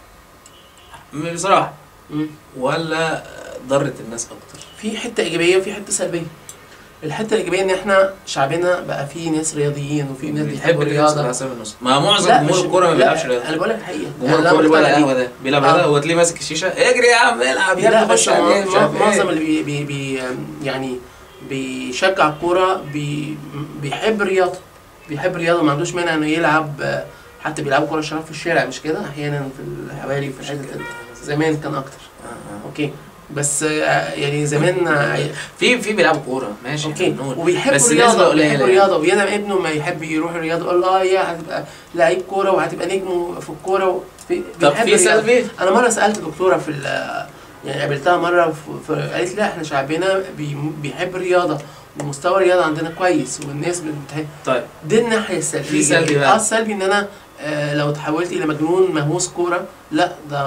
Speaker 1: م- بصراحة
Speaker 2: مم.
Speaker 1: ولا ضرت الناس أكتر؟
Speaker 2: في حته ايجابيه وفي حته سلبيه الحته الايجابيه ان احنا شعبنا بقى فيه ناس رياضيين وفي ناس بيحبوا الرياضه
Speaker 1: الرياضة النص ما معظم
Speaker 2: لا،
Speaker 1: جمهور
Speaker 2: مش-
Speaker 1: الكورة ما
Speaker 2: لا،
Speaker 1: بيلعبش رياضة
Speaker 2: انا بقول لك الحقيقه
Speaker 1: جمهور
Speaker 2: أنا
Speaker 1: الكورة اللي بيلعب
Speaker 2: مقتنع
Speaker 1: قهوة ده بيلعب
Speaker 2: آه.
Speaker 1: رياضة هو تلاقيه ماسك الشيشة اجري يا عم العب يا
Speaker 2: لا
Speaker 1: ابني
Speaker 2: بس
Speaker 1: خش عليه مش عارف
Speaker 2: مع- معظم
Speaker 1: إيه.
Speaker 2: اللي بي بي بي يعني بيشجع الكوره بي بيحب الرياضه بيحب الرياضه ما عندوش مانع انه يلعب آه، حتى بيلعبوا كوره شراب في الشارع مش كده احيانا في الحواري في الحتت زمان كان اكتر
Speaker 1: آه، آه.
Speaker 2: اوكي بس آه، يعني زمان آه،
Speaker 1: في في بيلعبوا كوره ماشي
Speaker 2: اوكي
Speaker 1: إحنا بنقول.
Speaker 2: وبيحبوا
Speaker 1: بس
Speaker 2: الرياضه
Speaker 1: نسبة قليلة
Speaker 2: بيحبوا
Speaker 1: يعني.
Speaker 2: الرياضه ويدعم ابنه ما يحب يروح الرياضه يقول له اه يا هتبقى لعيب كوره وهتبقى نجم في الكوره و- في-
Speaker 1: طب
Speaker 2: بيحب
Speaker 1: في
Speaker 2: الرياضة.
Speaker 1: سلبي
Speaker 2: انا مره سالت دكتوره في ال- يعني قابلتها مره ف- ف- قالت لي لا احنا شعبنا بي- بيحب الرياضه ومستوى الرياضه عندنا كويس والناس بتحب
Speaker 1: طيب
Speaker 2: دي الناحيه السلبيه
Speaker 1: في سلبي بقى.
Speaker 2: اه السلبي ان انا آه لو تحولت الى مجنون مهووس كوره لا ده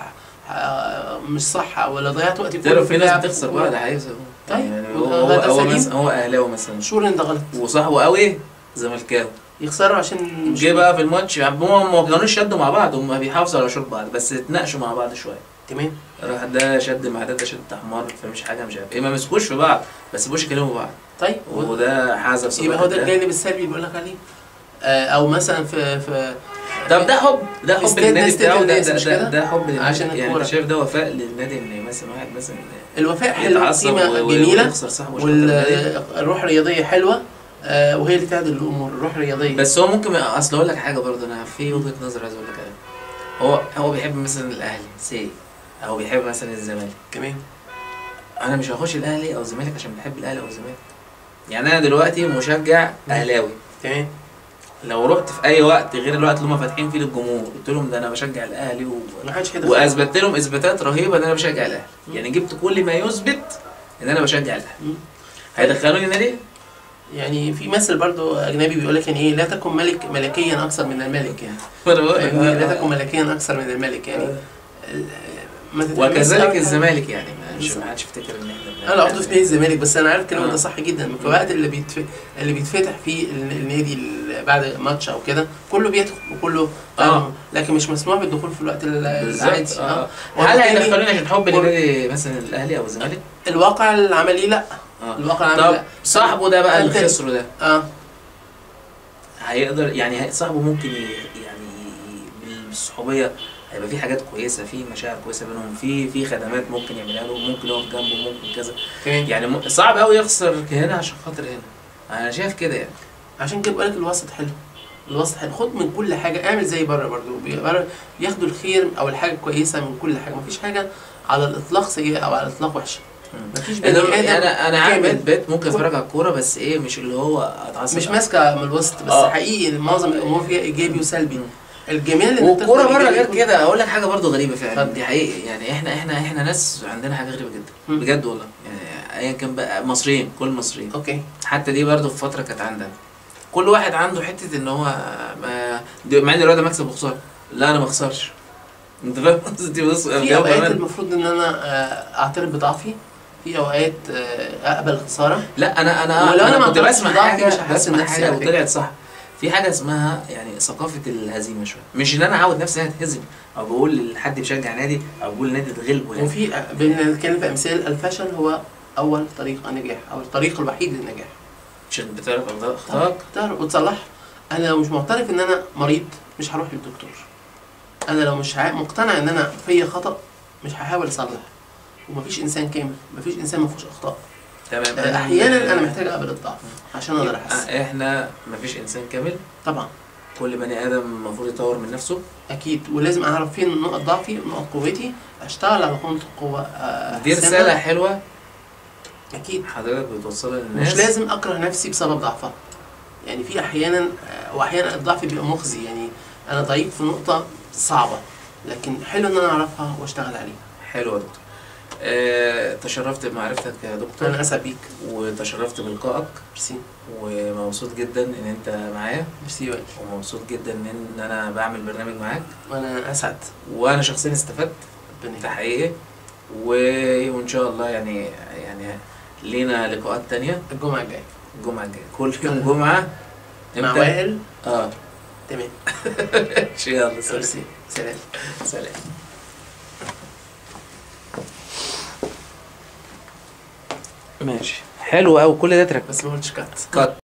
Speaker 2: آه مش صح ولا ضيعت وقتي كله
Speaker 1: تعرف في ناس
Speaker 2: لعب
Speaker 1: بتخسر
Speaker 2: كورة.
Speaker 1: بقى ده حقيقي
Speaker 2: طيب،
Speaker 1: يعني هو
Speaker 2: وده-
Speaker 1: هو,
Speaker 2: ده
Speaker 1: هو,
Speaker 2: سليم.
Speaker 1: مثلا هو اهلاوي مثلا
Speaker 2: شور ان ده غلط
Speaker 1: وصاحبه قوي زملكاوي
Speaker 2: يخسروا عشان مش
Speaker 1: جه بقى في الماتش يعني هم ما كانوش شدوا مع بعض هم بيحافظوا على شوط بعض بس اتناقشوا مع بعض شويه
Speaker 2: تمام
Speaker 1: راح ده شد مع ده ده شد حمار فمش حاجه مش عارف ايه ما مسكوش في بعض بس بوش يكلموا بعض
Speaker 2: طيب
Speaker 1: وده حازف
Speaker 2: يبقى هو ده
Speaker 1: صداقة
Speaker 2: الجانب السلبي اللي بقول لك عليه آه او مثلا في في
Speaker 1: طب ده حب ده حب
Speaker 2: استاد
Speaker 1: للنادي
Speaker 2: ناس
Speaker 1: بتاعه
Speaker 2: تقتل
Speaker 1: ده
Speaker 2: ناس
Speaker 1: ده,
Speaker 2: مش
Speaker 1: ده,
Speaker 2: كده؟
Speaker 1: ده حب للنادي
Speaker 2: عشان
Speaker 1: يعني
Speaker 2: الكورة.
Speaker 1: انت شايف ده وفاء للنادي ان مثلا واحد مثلا
Speaker 2: الوفاء حلو
Speaker 1: يتعصب
Speaker 2: قيمه
Speaker 1: و- و-
Speaker 2: جميله
Speaker 1: ويخسر صاحبه عشان خاطر النادي.
Speaker 2: والروح الرياضيه حلوه آه وهي اللي تعدل الامور الروح الرياضيه
Speaker 1: بس هو ممكن اصل اقول لك حاجه برضه انا في وجهه نظر عايز اقول لك عليها هو هو بيحب مثلا الاهلي سي او بيحب مثلا الزمالك
Speaker 2: كمان
Speaker 1: انا مش هخش الاهلي او الزمالك عشان بحب الاهلي او الزمالك يعني انا دلوقتي مشجع اهلاوي
Speaker 2: تمام
Speaker 1: لو رحت في اي وقت غير الوقت اللي هم فاتحين فيه للجمهور قلت لهم ده انا بشجع الاهلي و...
Speaker 2: ما حدش كده
Speaker 1: واثبت لهم اثباتات رهيبه ان انا بشجع الاهلي
Speaker 2: مم.
Speaker 1: يعني جبت كل ما يثبت ان انا بشجع الاهلي
Speaker 2: مم.
Speaker 1: هيدخلوني النادي
Speaker 2: يعني في مثل برضو اجنبي بيقول لك يعني ايه لا تكن ملك ملكيا اكثر من الملك يعني
Speaker 1: وأنا بقول لك.
Speaker 2: فاهمني؟ لا تكن ملكيا اكثر من الملك يعني
Speaker 1: آه.
Speaker 2: ال- ما تتلمسش
Speaker 1: وكذلك
Speaker 2: أول حاجة.
Speaker 1: الزمالك يعني مش
Speaker 2: بالظبط.
Speaker 1: ما حدش يفتكر ان احنا
Speaker 2: انا عضو في نادي الزمالك بس انا عارف الكلام
Speaker 1: آه.
Speaker 2: ده صح جدا في الوقت اللي بيتف... اللي بيتفتح فيه ال- النادي ال- بعد ماتش او كده كله بيدخل وكله
Speaker 1: آه.
Speaker 2: لكن مش مسموح بالدخول في الوقت ال-
Speaker 1: بالظبط
Speaker 2: العادي
Speaker 1: اه
Speaker 2: اه
Speaker 1: هل
Speaker 2: وبالتالي
Speaker 1: هيدخلوني عشان حب
Speaker 2: وب-
Speaker 1: لنادي مثلا الاهلي او الزمالك؟
Speaker 2: الواقع العملي لا
Speaker 1: اه
Speaker 2: الواقع العملي
Speaker 1: طب
Speaker 2: لا
Speaker 1: صاحبه ده بقى اللي
Speaker 2: أنت-
Speaker 1: خسره ده
Speaker 2: اه
Speaker 1: هيقدر يعني هي- صاحبه ممكن ي- يعني بالصحوبيه هيبقى في حاجات كويسه في مشاعر كويسه بينهم في في خدمات ممكن يعملها له ممكن يقف جنبه ممكن كذا
Speaker 2: تمام
Speaker 1: يعني م- صعب قوي يخسر هنا عشان خاطر هنا انا شايف كده يعني
Speaker 2: عشان كده بقول لك الوسط حلو الوسط حلو خد من كل حاجه اعمل زي بره برضو بي- بره بياخدوا الخير او الحاجه كويسه من كل حاجه مفيش حاجه على الاطلاق سيئه او على الاطلاق وحشه مفيش بني
Speaker 1: انا
Speaker 2: ادم
Speaker 1: انا انا
Speaker 2: كامل.
Speaker 1: عامل بيت ممكن اتفرج على الكوره بس ايه مش اللي هو اتعصب
Speaker 2: مش ماسكه من الوسط بس
Speaker 1: آه.
Speaker 2: حقيقي معظم الامور فيها ايجابي وسلبي الجمال اللي
Speaker 1: والكوره
Speaker 2: بتاخده
Speaker 1: بره
Speaker 2: إيجابي
Speaker 1: غير
Speaker 2: يكون-
Speaker 1: كده اقول لك حاجه برضو غريبه فعلا
Speaker 2: اتفضل.
Speaker 1: دي حقيقي يعني احنا احنا احنا ناس عندنا حاجه غريبه جدا
Speaker 2: مم.
Speaker 1: بجد والله يعني ايا كان بقى مصريين كل مصريين
Speaker 2: اوكي
Speaker 1: حتى دي برضو في فتره كانت عندنا كل واحد عنده حته ان هو ما دي- مع ان الرياضه مكسب وخساره لا انا ما اخسرش انت فاهم قصدي بص
Speaker 2: في
Speaker 1: بجد
Speaker 2: اوقات
Speaker 1: أنا-
Speaker 2: المفروض ان انا آه، اعترف بضعفي في اوقات آه، اقبل الخساره
Speaker 1: لا انا انا
Speaker 2: ولو أنا
Speaker 1: انا
Speaker 2: ما
Speaker 1: كنت
Speaker 2: اعترفتش
Speaker 1: بسمع
Speaker 2: بضعفي
Speaker 1: حاجه
Speaker 2: مش هحسن
Speaker 1: بسمع
Speaker 2: نفسي
Speaker 1: حاجه
Speaker 2: على فكرة.
Speaker 1: وطلعت صح في حاجه اسمها يعني ثقافه الهزيمه شويه مش ان انا اعود نفسي ان انا اتهزم او بقول لحد بيشجع نادي او بقول نادي تغلبه يعني
Speaker 2: وفي آه، بنتكلم في امثال الفشل هو اول طريق النجاح او الطريق الوحيد للنجاح
Speaker 1: عشان بتعرف أخطاء- اخطائك
Speaker 2: تعرف وتصلح انا لو مش معترف ان انا مريض مش هروح للدكتور انا لو مش عا- مقتنع ان انا فيا خطا مش هحاول اصلح ومفيش انسان كامل مفيش انسان ما فيهوش اخطاء
Speaker 1: تمام
Speaker 2: آه، احيانا انا محتاج اقبل الضعف عشان اقدر احسن
Speaker 1: آه، احنا مفيش انسان كامل
Speaker 2: طبعا
Speaker 1: كل بني ادم المفروض يطور من نفسه
Speaker 2: اكيد ولازم اعرف فين نقط ضعفي ونقط قوتي اشتغل على نقط القوه آه،
Speaker 1: دي
Speaker 2: أحسنها.
Speaker 1: رساله حلوه
Speaker 2: اكيد
Speaker 1: حضرتك بتوصلها للناس
Speaker 2: مش لازم اكره نفسي بسبب ضعفها يعني في احيانا آه، واحيانا الضعف بيبقى مخزي يعني انا ضعيف في نقطه صعبه لكن حلو ان انا اعرفها واشتغل عليها
Speaker 1: حلو يا دكتور آه، تشرفت بمعرفتك يا دكتور
Speaker 2: انا اسعد بيك
Speaker 1: وتشرفت بلقائك
Speaker 2: ميرسي
Speaker 1: ومبسوط جدا ان انت معايا
Speaker 2: ميرسي وائل
Speaker 1: ومبسوط جدا ان انا بعمل برنامج معاك
Speaker 2: وانا اسعد
Speaker 1: وانا شخصيا استفدت
Speaker 2: ربنا
Speaker 1: ده
Speaker 2: يخليك.
Speaker 1: حقيقي و... وان شاء الله يعني يعني لينا لقاءات تانية
Speaker 2: الجمعه الجايه
Speaker 1: الجمعة الجاية كل يوم جمعة
Speaker 2: مع
Speaker 1: امتى؟
Speaker 2: وائل
Speaker 1: اه
Speaker 2: تمام
Speaker 1: يلا سلام
Speaker 2: ميرسي سلام
Speaker 1: سلام ماشي حلو قوي كل ده ترك
Speaker 2: بس ما قلتش كات
Speaker 1: كات